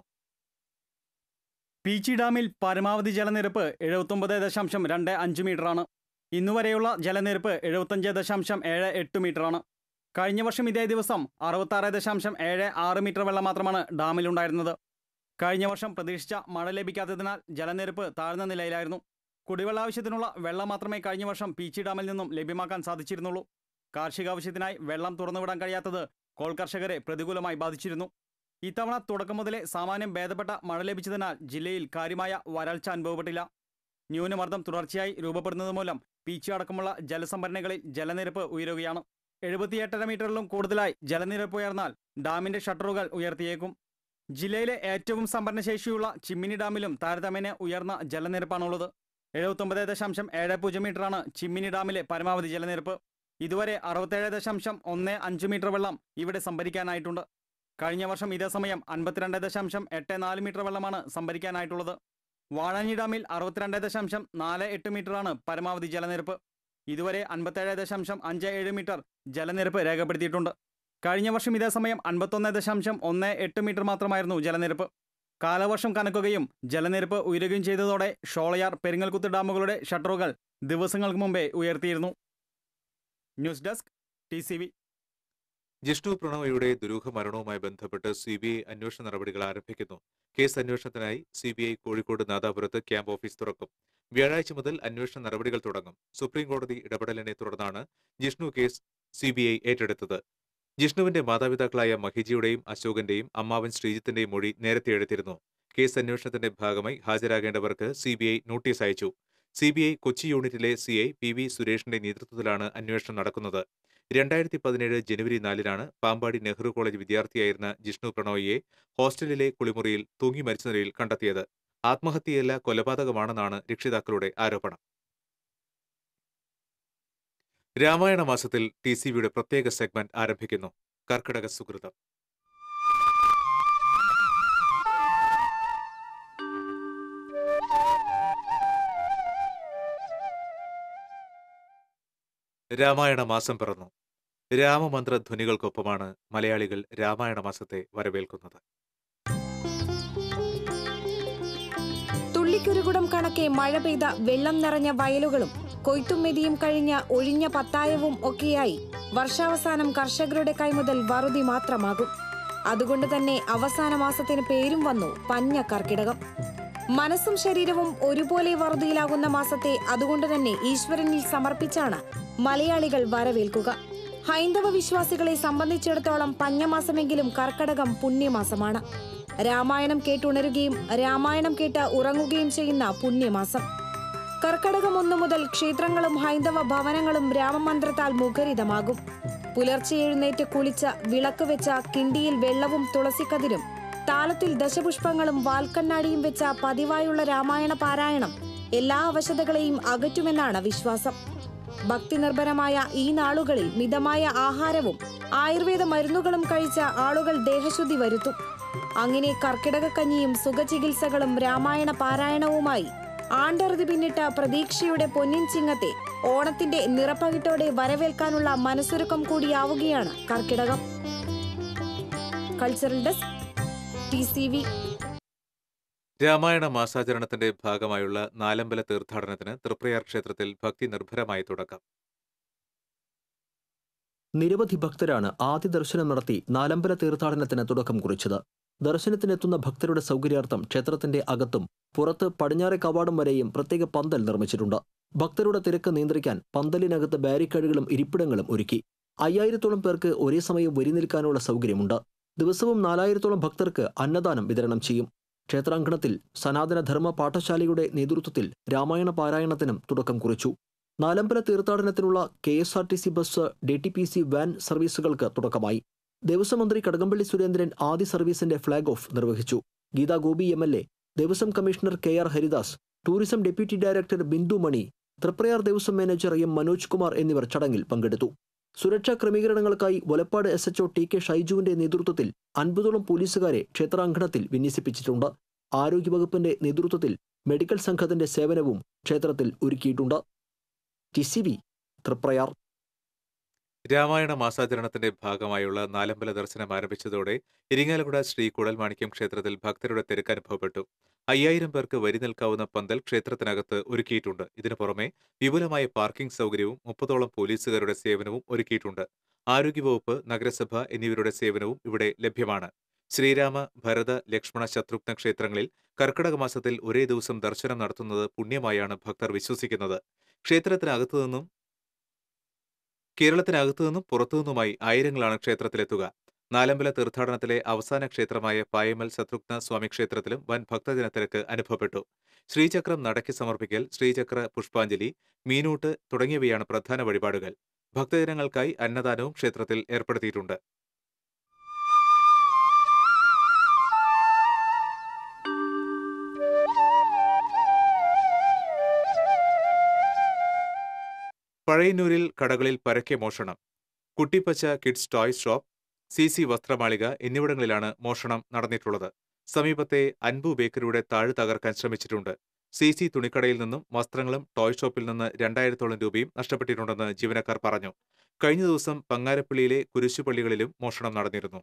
പീച്ചി ഡാമിൽ പരമാവധി ജലനിരപ്പ് എഴുപത്തൊമ്പത് ദശാംശം രണ്ട് അഞ്ച് മീറ്ററാണ് ഇന്നുവരെയുള്ള ജലനിരപ്പ് എഴുപത്തഞ്ച് ദശാംശം ഏഴ് എട്ട് മീറ്ററാണ് കഴിഞ്ഞ വർഷം ഇതേ ദിവസം അറുപത്താറ് ദശാംശം ഏഴ് ആറ് മീറ്റർ വെള്ളം മാത്രമാണ് ഡാമിലുണ്ടായിരുന്നത് കഴിഞ്ഞ വർഷം പ്രതീക്ഷിച്ച മഴ ലഭിക്കാത്തതിനാൽ ജലനിരപ്പ് താഴ്ന്ന നിലയിലായിരുന്നു കുടിവെള്ള ആവശ്യത്തിനുള്ള വെള്ളം മാത്രമേ കഴിഞ്ഞ വർഷം പീച്ചി ഡാമിൽ നിന്നും ലഭ്യമാക്കാൻ സാധിച്ചിരുന്നുള്ളൂ കാർഷികാവശ്യത്തിനായി വെള്ളം തുറന്നുവിടാൻ കഴിയാത്തത് കോൾ കർഷകരെ പ്രതികൂലമായി ബാധിച്ചിരുന്നു ഇത്തവണ തുടക്കം മുതലേ സാമാന്യം ഭേദപ്പെട്ട മഴ ലഭിച്ചതിനാൽ ജില്ലയിൽ കാര്യമായ വരൾച്ച അനുഭവപ്പെട്ടില്ല ന്യൂനമർദ്ദം തുടർച്ചയായി രൂപപ്പെടുന്നത് മൂലം പീച്ചി അടക്കമുള്ള ജലസംഭരണികളിൽ ജലനിരപ്പ് ഉയരുകയാണ് എഴുപത്തിയെട്ടര മീറ്ററിലും കൂടുതലായി ജലനിരപ്പ് ഉയർന്നാൽ ഡാമിന്റെ ഷട്ടറുകൾ ഉയർത്തിയേക്കും ജില്ലയിലെ ഏറ്റവും സംഭരണശേഷിയുള്ള ചിമ്മിനി ഡാമിലും താരതമ്യേന ഉയർന്ന ജലനിരപ്പാണുള്ളത് എഴുപത്തൊമ്പത് ദശാംശം ഏഴ് പൂജ്യം മീറ്ററാണ് ചിമ്മിനി ഡാമിലെ പരമാവധി ജലനിരപ്പ് ഇതുവരെ അറുപത്തേഴ് ദശാംശം ഒന്ന് അഞ്ച് മീറ്റർ വെള്ളം ഇവിടെ സംഭരിക്കാനായിട്ടുണ്ട് കഴിഞ്ഞ വർഷം ഇതേ സമയം അൻപത്തിരണ്ട് ദശാംശം എട്ട് നാല് മീറ്റർ വെള്ളമാണ് സംഭരിക്കാനായിട്ടുള്ളത് വാഴാനി ഡാമിൽ അറുപത്തിരണ്ട് ദശാംശം നാല് എട്ട് മീറ്ററാണ് പരമാവധി ജലനിരപ്പ് ഇതുവരെ അൻപത്തേഴ് ദശാംശം അഞ്ച് ഏഴ് മീറ്റർ ജലനിരപ്പ് രേഖപ്പെടുത്തിയിട്ടുണ്ട് കഴിഞ്ഞ വർഷം ഇതേ സമയം അൻപത്തൊന്ന് ദശാംശം ഒന്ന് എട്ട് മീറ്റർ മാത്രമായിരുന്നു ജലനിരപ്പ് കാലവർഷം കനക്കുകയും ജലനിരപ്പ് ഉയരുകയും ചെയ്തതോടെ ഷോളയാർ പെരിങ്ങൽകുത്ത് ഡാമുകളുടെ ഷട്ടറുകൾ ദിവസങ്ങൾക്ക് മുമ്പേ ഉയർത്തിയിരുന്നു news desk T C V Jishnu പ്രണോയുടെ ദുരൂഹ മരണവുമായി ബന്ധപ്പെട്ട് സി ബി ഐ അന്വേഷണ നടപടികൾ ആരംഭിക്കുന്നു കേസ് അന്വേഷണത്തിനായി സി ബി ഐ കോഴിക്കോട് നാദാപുരത്ത് ക്യാമ്പ് ഓഫീസ് തുറക്കും വ്യാഴാഴ്ച മുതൽ അന്വേഷണ നടപടികൾ തുടങ്ങും സുപ്രീം കോടതി ഇടപെടലിനെ തുടർന്നാണ് Jishnu case C B I ഏറ്റെടുത്തത് ജിഷ്ണുവിന്റെ മാതാപിതാക്കളായ മഹിജിയുടെയും അശോകന്റെയും അമ്മാവൻ ശ്രീജിത്തിന്റെയും മൊഴി നേരത്തെ എടുത്തിരുന്നു കേസ് അന്വേഷണത്തിന്റെ ഭാഗമായി ഹാജരാകേണ്ടവർക്ക് സി ബി ഐ നോട്ടീസ് അയച്ചു സി ബി ഐ കൊച്ചി യൂണിറ്റിലെ സി ഐ പി വി സുരേഷിന്റെ നേതൃത്വത്തിലാണ് അന്വേഷണം നടക്കുന്നത് രണ്ടായിരത്തി പതിനേഴ് ജനുവരി നാലിനാണ് പാമ്പാടി നെഹ്റു കോളേജ് വിദ്യാർത്ഥിയായിരുന്ന ജിഷ്ണു പ്രണോയിയെ ഹോസ്റ്റലിലെ കുളിമുറിയിൽ തൂങ്ങി മരിച്ച നിലയിൽ കണ്ടെത്തിയത് ആത്മഹത്യയല്ല കൊലപാതകമാണെന്നാണ് രക്ഷിതാക്കളുടെ ആരോപണം രാമായണ മാസത്തിൽ ടി സി വിയുടെ പ്രത്യേക സെഗ്മെന്റ് ആരംഭിക്കുന്നു കർക്കിടക സുഹൃതം രാമായണ മാസം പിറന്നു രാമമന്ത്ര ധ്വനികൾക്കൊപ്പമാണ് മലയാളികൾ രാമായണ മാസത്തെ വരവേൽക്കുന്നത് തുള്ളിക്കുരുകുടം കണക്കെ മഴ പെയ്ത വെള്ളം നിറഞ്ഞ വയലുകളും കൊയ്ത്തും മെതിയും കഴിഞ്ഞ ഒഴിഞ്ഞ പത്തായവും ഒക്കെയായി വർഷാവസാനം കർഷകരുടെ കൈമുതൽ വറുതി മാത്രമാകും അതുകൊണ്ട് തന്നെ അവസാന മാസത്തിന് പേരും വന്നു പഞ്ഞ കർക്കിടകം മനസ്സും ശരീരവും ഒരുപോലെ വറുതിയിലാകുന്ന മാസത്തെ അതുകൊണ്ട് തന്നെ ഈശ്വരനിൽ സമർപ്പിച്ചാണ് മലയാളികൾ വരവേൽക്കുക ഹൈന്ദവ വിശ്വാസികളെ സംബന്ധിച്ചിടത്തോളം പഞ്ഞമാസമെങ്കിലും കർക്കടകം പുണ്യമാസമാണ് രാമായണം കേട്ടുണരുകയും രാമായണം കേട്ട് ഉറങ്ങുകയും ചെയ്യുന്ന പുണ്യമാസം കർക്കടകം ഒന്നു മുതൽ ക്ഷേത്രങ്ങളും ഹൈന്ദവ ഭവനങ്ങളും രാമമന്ത്രത്താൽ മുഖരിതമാകും പുലർച്ചെ എഴുന്നേറ്റ് കുളിച്ച് വിളക്ക് വെച്ച കിണ്ടിയിൽ വെള്ളവും തുളസിക്കതിരും താളത്തിൽ ദശപുഷ്പങ്ങളും വാൽക്കണ്ണാടിയും വെച്ച പതിവായുള്ള രാമായണ പാരായണം എല്ലാ അവശതകളെയും അകറ്റുമെന്നാണ് വിശ്വാസം ഭക്തിനിർഭരമായ ഈ നാളുകളിൽ മിതമായ ആഹാരവും ആയുർവേദ മരുന്നുകളും കഴിച്ച ആളുകൾ ദേഹശുദ്ധി വരുത്തും അങ്ങനെ കർക്കിടകക്കഞ്ഞിയും സുഖചികിത്സകളും രാമായണ പാരായണവുമായി ആണ്ടറുതി പിന്നിട്ട പ്രതീക്ഷയുടെ പൊന്നിൻ ചിങ്ങത്തെ ഓണത്തിന്റെ നിറപ്പകിട്ടോടെ വരവേൽക്കാനുള്ള മനസ്സൊരുക്കം കൂടിയാവുകയാണ് കർക്കിടകം cultural desk T C V Ramayana മാസാചരണത്തിന്റെ ഭാഗമായുള്ള നാലമ്പല തീർത്ഥാടനത്തിന് തൃപ്രയാർ ക്ഷേത്രത്തിൽ ഭക്തി നിർഭരമായ തുടക്കം നിരവധി ഭക്തരാണ് ആദ്യ ദർശനം നടത്തി നാലമ്പല തീർത്ഥാടനത്തിന് തുടക്കം കുറിച്ചത് ദർശനത്തിനെത്തുന്ന ഭക്തരുടെ സൗകര്യാർത്ഥം ക്ഷേത്രത്തിന്റെ അകത്തും പുറത്ത് പടിഞ്ഞാറെ കവാടം വരെയും പ്രത്യേക പന്തൽ നിർമ്മിച്ചിട്ടുണ്ട് ഭക്തരുടെ തിരക്ക് നിയന്ത്രിക്കാൻ പന്തലിനകത്ത് ബാരിക്കേഡുകളും ഇരിപ്പിടങ്ങളും ഒരുക്കി അയ്യായിരത്തോളം പേർക്ക് ഒരേ സമയം വരി നിൽക്കാനുള്ള സൗകര്യമുണ്ട് ദിവസവും നാലായിരത്തോളം ഭക്തർക്ക് അന്നദാനം വിതരണം ചെയ്യും ക്ഷേത്രാങ്കണത്തിൽ സനാതന ധർമ്മ പാഠശാലയുടെ നേതൃത്വത്തിൽ രാമായണ പാരായണത്തിനും തുടക്കം കുറിച്ചു നാലമ്പല തീർത്ഥാടനത്തിനുള്ള K S R T C bus D T P C van സർവീസുകൾക്ക് തുടക്കമായി ദേവസ്വം മന്ത്രി കടകംപള്ളി സുരേന്ദ്രൻ ആദ്യ സർവീസിന്റെ ഫ്ളാഗ് ഓഫ് നിർവഹിച്ചു Geetha Gopi M L A Devaswom commissioner K R Haridas tourism deputy director Bindu Mani Thriprayar Devaswom manager M Manoj Kumar എന്നിവർ ചടങ്ങിൽ പങ്കെടുത്തു സുരക്ഷാ ക്രമീകരണങ്ങൾക്കായി Valappad S H O T K ഷൈജുവിന്റെ നേതൃത്വത്തിൽ അൻപതോളം പോലീസുകാരെ ക്ഷേത്രാങ്കണത്തിൽ വിന്യസിപ്പിച്ചിട്ടുണ്ട് ആരോഗ്യവകുപ്പിന്റെ നേതൃത്വത്തിൽ മെഡിക്കൽ സംഘത്തിന്റെ സേവനവും ക്ഷേത്രത്തിൽ ഒരുക്കിയിട്ടുണ്ട് T C B Thriprayar Ramayana മാസാചരണത്തിന്റെ ഭാഗമായുള്ള നാലമ്പല ദർശനം ആരംഭിച്ചതോടെ ഇരിങ്ങാലക്കുട ശ്രീ കുടൽമാണിക്യം ക്ഷേത്രത്തിൽ ഭക്തരുടെ തിരക്ക് അനുഭവപ്പെട്ടു അയ്യായിരം പേർക്ക് വരി നിൽക്കാവുന്ന പന്തൽ ക്ഷേത്രത്തിനകത്ത് ഒരുക്കിയിട്ടുണ്ട് ഇതിനു പുറമെ വിപുലമായ പാർക്കിംഗ് സൗകര്യവും മുപ്പതോളം പോലീസുകാരുടെ സേവനവും ഒരുക്കിയിട്ടുണ്ട് ആരോഗ്യവകുപ്പ് നഗരസഭ എന്നിവരുടെ സേവനവും ഇവിടെ ലഭ്യമാണ് ശ്രീരാമ ഭരത ലക്ഷ്മണ ശത്രുഘ്ന ക്ഷേത്രങ്ങളിൽ കർക്കിടക മാസത്തിൽ ഒരേ ദിവസം ദർശനം നടത്തുന്നത് പുണ്യമായാണ് ഭക്തർ വിശ്വസിക്കുന്നത് ക്ഷേത്രത്തിനകത്തു നിന്നും കേരളത്തിനകത്തു നിന്നും പുറത്തുനിന്നുമായി ആയിരങ്ങളാണ് ക്ഷേത്രത്തിലെത്തുക നാലമ്പല തീർത്ഥാടനത്തിലെ അവസാന ക്ഷേത്രമായ പായമൽ ശത്രുഘ്ന സ്വാമി ക്ഷേത്രത്തിലും വൻ ഭക്തജന തിരക്ക് അനുഭവപ്പെട്ടു ശ്രീചക്രം നടക്കി സമർപ്പിക്കൽ ശ്രീചക്ര പുഷ്പാഞ്ജലി മീനൂട്ട് തുടങ്ങിയവയാണ് പ്രധാന വഴിപാടുകൾ ഭക്തജനങ്ങൾക്കായി അന്നദാനവും ക്ഷേത്രത്തിൽ ഏർപ്പെടുത്തിയിട്ടുണ്ട് പഴയന്നൂരിൽ കടകളിൽ പരക്കെ മോഷണം Kuttippacha kids toys shop C C വസ്ത്രമാളിക എന്നിവിടങ്ങളിലാണ് മോഷണം നടന്നിട്ടുള്ളത് സമീപത്തെ അൻപു ബേക്കറിയുടെ താഴ് തകർക്കാൻ ശ്രമിച്ചിട്ടുണ്ട് സി സി തുണിക്കടയിൽ നിന്നും വസ്ത്രങ്ങളും ടോയ് ഷോപ്പിൽ നിന്ന് രണ്ടായിരത്തോളം രൂപയും നഷ്ടപ്പെട്ടിട്ടുണ്ടെന്ന് ജീവനക്കാർ പറഞ്ഞു കഴിഞ്ഞ ദിവസം പങ്ങാരപ്പള്ളിയിലെ കുരിശുപള്ളികളിലും മോഷണം നടന്നിരുന്നു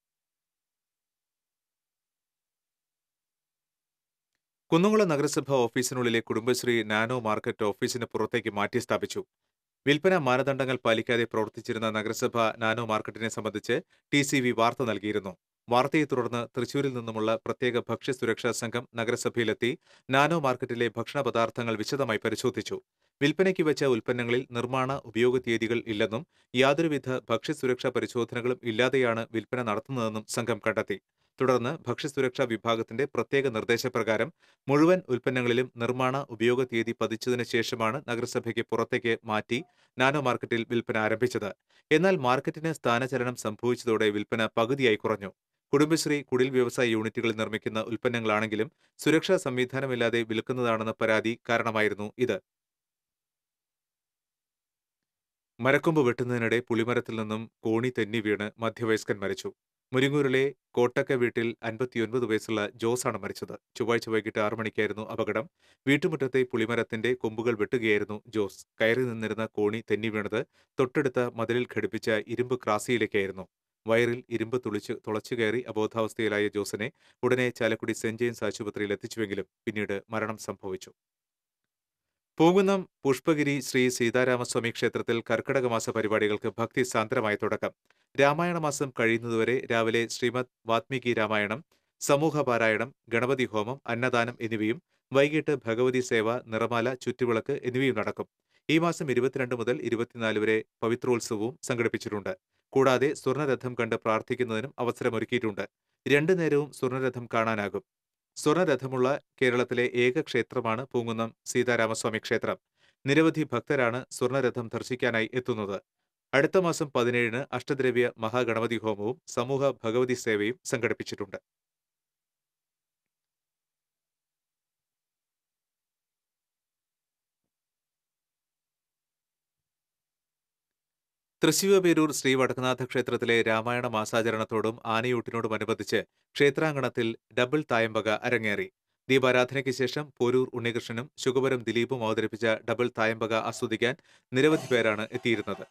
കുന്നംകുളം നഗരസഭ ഓഫീസിനുള്ളിലെ കുടുംബശ്രീ നാനോ മാർക്കറ്റ് ഓഫീസിന് പുറത്തേക്ക് മാറ്റി സ്ഥാപിച്ചു വിൽപ്പന മാനദണ്ഡങ്ങൾ പാലിക്കാതെ പ്രവർത്തിച്ചിരുന്ന നഗരസഭ നാനോ മാർക്കറ്റിനെ സംബന്ധിച്ച് ടി സി വി വാർത്ത നൽകിയിരുന്നു വാർത്തയെ തുടർന്ന് തൃശൂരിൽ നിന്നുമുള്ള പ്രത്യേക ഭക്ഷ്യസുരക്ഷാ സംഘം നഗരസഭയിലെത്തി നാനോ മാർക്കറ്റിലെ ഭക്ഷണ പദാർത്ഥങ്ങൾ വിശദമായി പരിശോധിച്ചു വിൽപ്പനയ്ക്ക് വെച്ച ഉൽപ്പന്നങ്ങളിൽ നിർമ്മാണ ഉപയോഗ തീയതികൾ ഇല്ലെന്നും യാതൊരുവിധ ഭക്ഷ്യസുരക്ഷാ പരിശോധനകളും ഇല്ലാതെയാണ് വിൽപ്പന നടത്തുന്നതെന്നും സംഘം കണ്ടെത്തി തുടർന്ന് ഭക്ഷ്യസുരക്ഷാ വിഭാഗത്തിന്റെ പ്രത്യേക നിർദ്ദേശപ്രകാരം മുഴുവൻ ഉൽപ്പന്നങ്ങളിലും നിർമ്മാണ ഉപയോഗ തീയതി പതിച്ചതിനു ശേഷമാണ് നഗരസഭയ്ക്ക് പുറത്തേക്ക് മാറ്റി നാനോ മാർക്കറ്റിൽ വിൽപ്പന ആരംഭിച്ചത് എന്നാൽ മാർക്കറ്റിന് സ്ഥാനചലനം സംഭവിച്ചതോടെ വിൽപ്പന പകുതിയായി കുറഞ്ഞു കുടുംബശ്രീ കുടിൽ വ്യവസായ യൂണിറ്റുകളിൽ നിർമ്മിക്കുന്ന ഉൽപ്പന്നങ്ങളാണെങ്കിലും സുരക്ഷാ സംവിധാനമില്ലാതെ വിൽക്കുന്നതാണെന്ന പരാതി കാരണമായിരുന്നു ഇത് മരക്കൊമ്പ് വെട്ടുന്നതിനിടെ പുളിമരത്തിൽ നിന്നും കോണി തെന്നി വീണ് മധ്യവയസ്കൻ മരിച്ചു മുരിങ്ങൂരിലെ കോട്ടക്ക വീട്ടിൽ അൻപത്തിയൊൻപത് വയസ്സുള്ള ജോസാണ് മരിച്ചത് ചൊവ്വാഴ്ച വൈകിട്ട് ആറു മണിക്കായിരുന്നു അപകടം വീട്ടുമുറ്റത്തെ പുളിമരത്തിന്റെ കൊമ്പുകൾ വെട്ടുകയായിരുന്നു ജോസ് കയറി നിന്നിരുന്ന കോണി തെന്നി വീണത് തൊട്ടടുത്ത മതിലിൽ ഘടിപ്പിച്ച ഇരുമ്പ് ക്രാസിയിലേക്കായിരുന്നു വയറിൽ ഇരുമ്പ് തുളിച്ച് തുളച്ചു കയറി അബോധാവസ്ഥയിലായ ജോസിനെ ഉടനെ ചാലക്കുടി സെന്റ് ജെയിംസ് ആശുപത്രിയിൽ എത്തിച്ചുവെങ്കിലും പിന്നീട് മരണം സംഭവിച്ചു പൂങ്കുന്നം പുഷ്പഗിരി ശ്രീ സീതാരാമസ്വാമി ക്ഷേത്രത്തിൽ കർക്കിടക മാസ പരിപാടികൾക്ക് ഭക്തി സാന്ദ്രമായ തുടക്കം രാമായണ മാസം കഴിയുന്നതുവരെ രാവിലെ ശ്രീമദ് വാത്മീകി രാമായണം സമൂഹ പാരായണം ഗണപതി ഹോമം അന്നദാനം എന്നിവയും വൈകിട്ട് ഭഗവതി സേവ നിറമാല ചുറ്റുവിളക്ക് എന്നിവയും നടക്കും ഈ മാസം ഇരുപത്തിരണ്ട് മുതൽ ഇരുപത്തിനാല് വരെ പവിത്രോത്സവവും സംഘടിപ്പിച്ചിട്ടുണ്ട് കൂടാതെ സ്വർണ്ണരഥം കണ്ട് പ്രാർത്ഥിക്കുന്നതിനും അവസരമൊരുക്കിയിട്ടുണ്ട് രണ്ടു നേരവും സ്വർണ്ണരഥം കാണാനാകും സ്വർണ്ണരഥമുള്ള കേരളത്തിലെ ഏക ക്ഷേത്രമാണ് പൂങ്കുന്നം സീതാരാമസ്വാമി ക്ഷേത്രം നിരവധി ഭക്തരാണ് സ്വർണ്ണരഥം ദർശിക്കാനായി എത്തുന്നത് അടുത്ത മാസം പതിനേഴിന് അഷ്ടദ്രവ്യ മഹാഗണപതി ഹോമവും സമൂഹ ഭഗവതി സേവയും സംഘടിപ്പിച്ചിട്ടുണ്ട് തൃശ്ശിവപേരൂർ ശ്രീ വടക്കനാഥ ക്ഷേത്രത്തിലെ രാമായണ മാസാചരണത്തോടും ആനയൂട്ടിനോടുമനുബന്ധിച്ച് ക്ഷേത്രാങ്കണത്തിൽ ഡബിൾ തായമ്പക അരങ്ങേറി ദീപാരാധനയ്ക്ക് ശേഷം പോരൂർ ഉണ്ണികൃഷ്ണനും ശുഗപുരം ദിലീപും അവതരിപ്പിച്ച ഡബിൾ തായമ്പക ആസ്വദിക്കാൻ നിരവധി പേരാണ് എത്തിയിരുന്നത്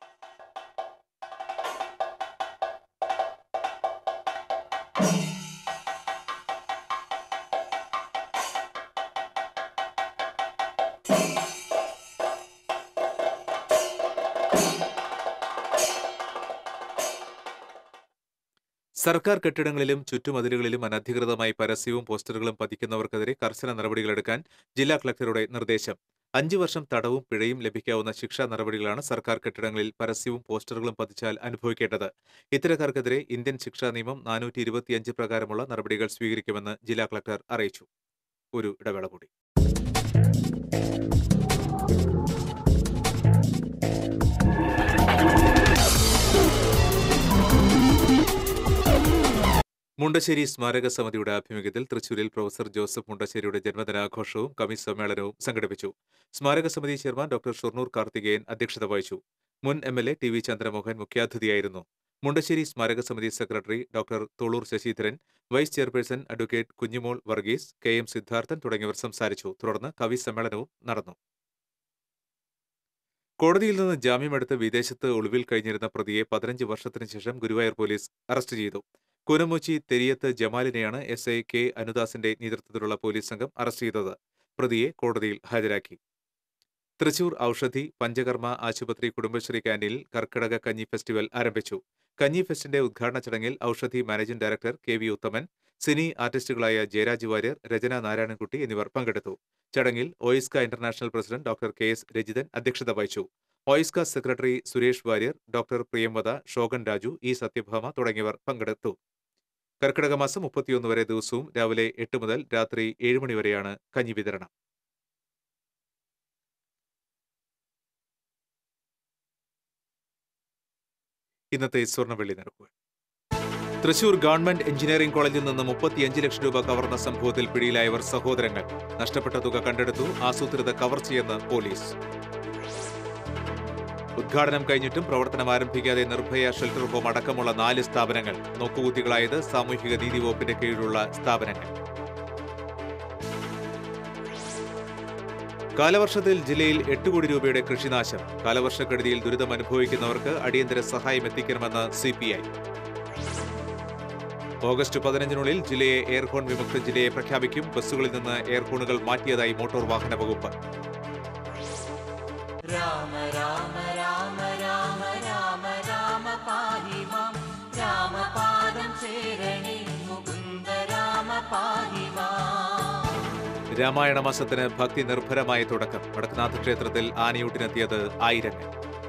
സർക്കാർ കെട്ടിടങ്ങളിലും ചുറ്റുമതിലുകളിലും അനധികൃതമായി പരസ്യവും പോസ്റ്ററുകളും പതിക്കുന്നവർക്കെതിരെ കർശന നടപടികളെടുക്കാൻ ജില്ലാ കളക്ടറുടെ നിർദ്ദേശം അഞ്ചു വർഷം തടവും പിഴയും ലഭിക്കാവുന്ന ശിക്ഷാ നടപടികളാണ് സർക്കാർ കെട്ടിടങ്ങളിൽ പരസ്യവും പോസ്റ്ററുകളും പതിച്ചാൽ അനുഭവിക്കേണ്ടത് ഇത്തരക്കാർക്കെതിരെ ഇന്ത്യൻ ശിക്ഷാ നിയമം നാനൂറ്റി ഇരുപത്തിയഞ്ച് പ്രകാരമുള്ള നടപടികൾ സ്വീകരിക്കുമെന്ന് ജില്ലാ കളക്ടർ അറിയിച്ചു ഒരു ഇടവേള കൂടി മുണ്ടശ്ശേരി സ്മാരക സമിതിയുടെ ആഭിമുഖ്യത്തിൽ തൃശൂരിൽ പ്രൊഫസർ ജോസഫ് മുണ്ടശ്ശേരിയുടെ ജന്മദിനാഘോഷവും കവി സമ്മേളനവും സംഘടിപ്പിച്ചു സ്മാരക സമിതി ചെയർമാൻ ഡോക്ടർ ഷൊർണൂർ കാർത്തികേയൻ അധ്യക്ഷത വഹിച്ചു മുൻ M L A T V Chandramohan മുഖ്യാതിഥിയായിരുന്നു മുണ്ടശ്ശേരി സ്മാരക സമിതി secretary doctor Thulur Sasidharan vice chairperson advocate Kunjimol Varghese K M Sidharthan തുടങ്ങിയവർ സംസാരിച്ചു തുടർന്ന് കവി സമ്മേളനവും നടന്നു കോടതിയിൽ നിന്ന് ജാമ്യമെടുത്ത് വിദേശത്ത് ഒളിവിൽ കഴിഞ്ഞിരുന്ന പ്രതിയെ പതിനഞ്ച് വർഷത്തിന് ശേഷം ഗുരുവായൂർ പോലീസ് അറസ്റ്റ് ചെയ്തു കൂനമുച്ചി തെരിയത്ത് ജമാലിനെയാണ് എസ് ഐ കെ അനുദാസിന്റെ നേതൃത്വത്തിലുള്ള പോലീസ് സംഘം അറസ്റ്റ് ചെയ്തത് പ്രതിയെ കോടതിയിൽ ഹാജരാക്കി തൃശൂർ ഔഷധി പഞ്ചകർമ്മ ആശുപത്രി കുടുംബശ്രീ ക്യാന്റീനിൽ കർക്കിടക കഞ്ഞി ഫെസ്റ്റിവൽ ആരംഭിച്ചു കഞ്ഞി ഫെസ്റ്റിന്റെ ഉദ്ഘാടന ചടങ്ങിൽ Oushadhi managing director K V Uthaman cine ആർട്ടിസ്റ്റുകളായ ജയരാജ് വാര്യർ രചന നാരായണൻകുട്ടി എന്നിവർ പങ്കെടുത്തു ചടങ്ങിൽ OISCA international president doctor K S Rajithan അധ്യക്ഷത വഹിച്ചു OISCA secretary Suresh Warrier doctor Priyamvada Shokan Raju E Sathyabhama തുടങ്ങിയവർ പങ്കെടുത്തു കർക്കിടക മാസം മുപ്പത്തിയൊന്ന് വരെ ദിവസവും രാവിലെ എട്ട് മുതൽ രാത്രി ഏഴ് മണി വരെയാണ് കഞ്ഞി വിതരണം ഇന്നത്തെ സ്വർണ്ണവെള്ളി നിരക്കുകൾ തൃശൂർ ഗവൺമെന്റ് എഞ്ചിനീയറിംഗ് കോളേജിൽ നിന്ന് മുപ്പത്തിയഞ്ച് ലക്ഷം രൂപ കവർന്ന സംഭവത്തിൽ പിടിയിലായവർ സഹോദരങ്ങൾ നഷ്ടപ്പെട്ട തുക കണ്ടെടുത്തു ആസൂത്രിത കവർച്ചയെന്ന് പോലീസ് ഉദ്ഘാടനം കഴിഞ്ഞിട്ടും പ്രവർത്തനം ആരംഭിക്കാതെ നിർഭയ ഷെൽട്ടർ ഹോം അടക്കമുള്ള നാല് സ്ഥാപനങ്ങൾ നോക്കുകുത്തികളായത് സാമൂഹിക നീതി വകുപ്പിന്റെ കീഴിലുള്ള സ്ഥാപനങ്ങൾ കാലവർഷത്തിൽ ജില്ലയിൽ എട്ട് കോടി രൂപയുടെ കൃഷിനാശം കാലവർഷക്കെടുതിയിൽ ദുരിതം അനുഭവിക്കുന്നവർക്ക് അടിയന്തര സഹായം എത്തിക്കണമെന്ന് സി പി ഐ ഓഗസ്റ്റ് പതിനഞ്ചിനുള്ളിൽ ജില്ലയെ എയർഹോൺ വിമുക്ത ജില്ലയെ പ്രഖ്യാപിക്കും ബസ്സുകളിൽ നിന്ന് എയർഹോണുകൾ മാറ്റിയതായി മോട്ടോർ വാഹന വകുപ്പ് രാമ രാമ രാമ രാമ രാമ രാമ പാഹി മാം രാമപാദം ചേരണേ മുകുന്ദ രാമ പാഹി മാം രാമായണ മാസത്തിന് ഭക്തി നിർഭരമായ തുടക്കം വടക്കനാഥ ക്ഷേത്രത്തിൽ ആനയൂട്ടിനെത്തിയത് ആയിരങ്ങൾ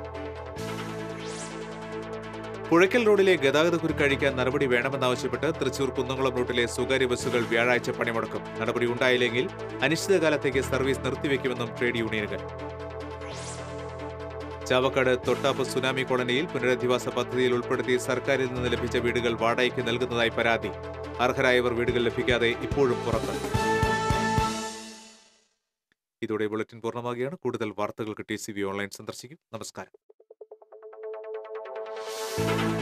പുഴയ്ക്കൽ റോഡിലെ ഗതാഗത കുരുക്കഴിക്കാൻ നടപടി വേണമെന്നാവശ്യപ്പെട്ട് തൃശൂർ കുന്നംകുളം റൂട്ടിലെ സ്വകാര്യ ബസ്സുകൾ വ്യാഴാഴ്ച പണിമുടക്കും നടപടി ഉണ്ടായില്ലെങ്കിൽ അനിശ്ചിതകാലത്തേക്ക് സർവീസ് നിർത്തിവെക്കുമെന്നും ട്രേഡ് യൂണിയനുകൾ ചാവക്കാട് തൊട്ടാപ്പ് സുനാമി കോളനിയിൽ പുനരധിവാസ പദ്ധതിയിൽ ഉൾപ്പെടുത്തി സർക്കാരിൽ നിന്ന് ലഭിച്ച വീടുകൾ വാടകയ്ക്ക് നൽകുന്നതായി പരാതി അർഹരായവർ വീടുകൾ ലഭിക്കാതെ ഇപ്പോഴും പുറത്ത് ഇതോടെ ബുള്ളറ്റിൻ പൂർണ്ണമാകുകയാണ് കൂടുതൽ വാർത്തകൾക്ക് ടി സി വി ഓൺലൈൻ സന്ദർശിക്കും നമസ്കാരം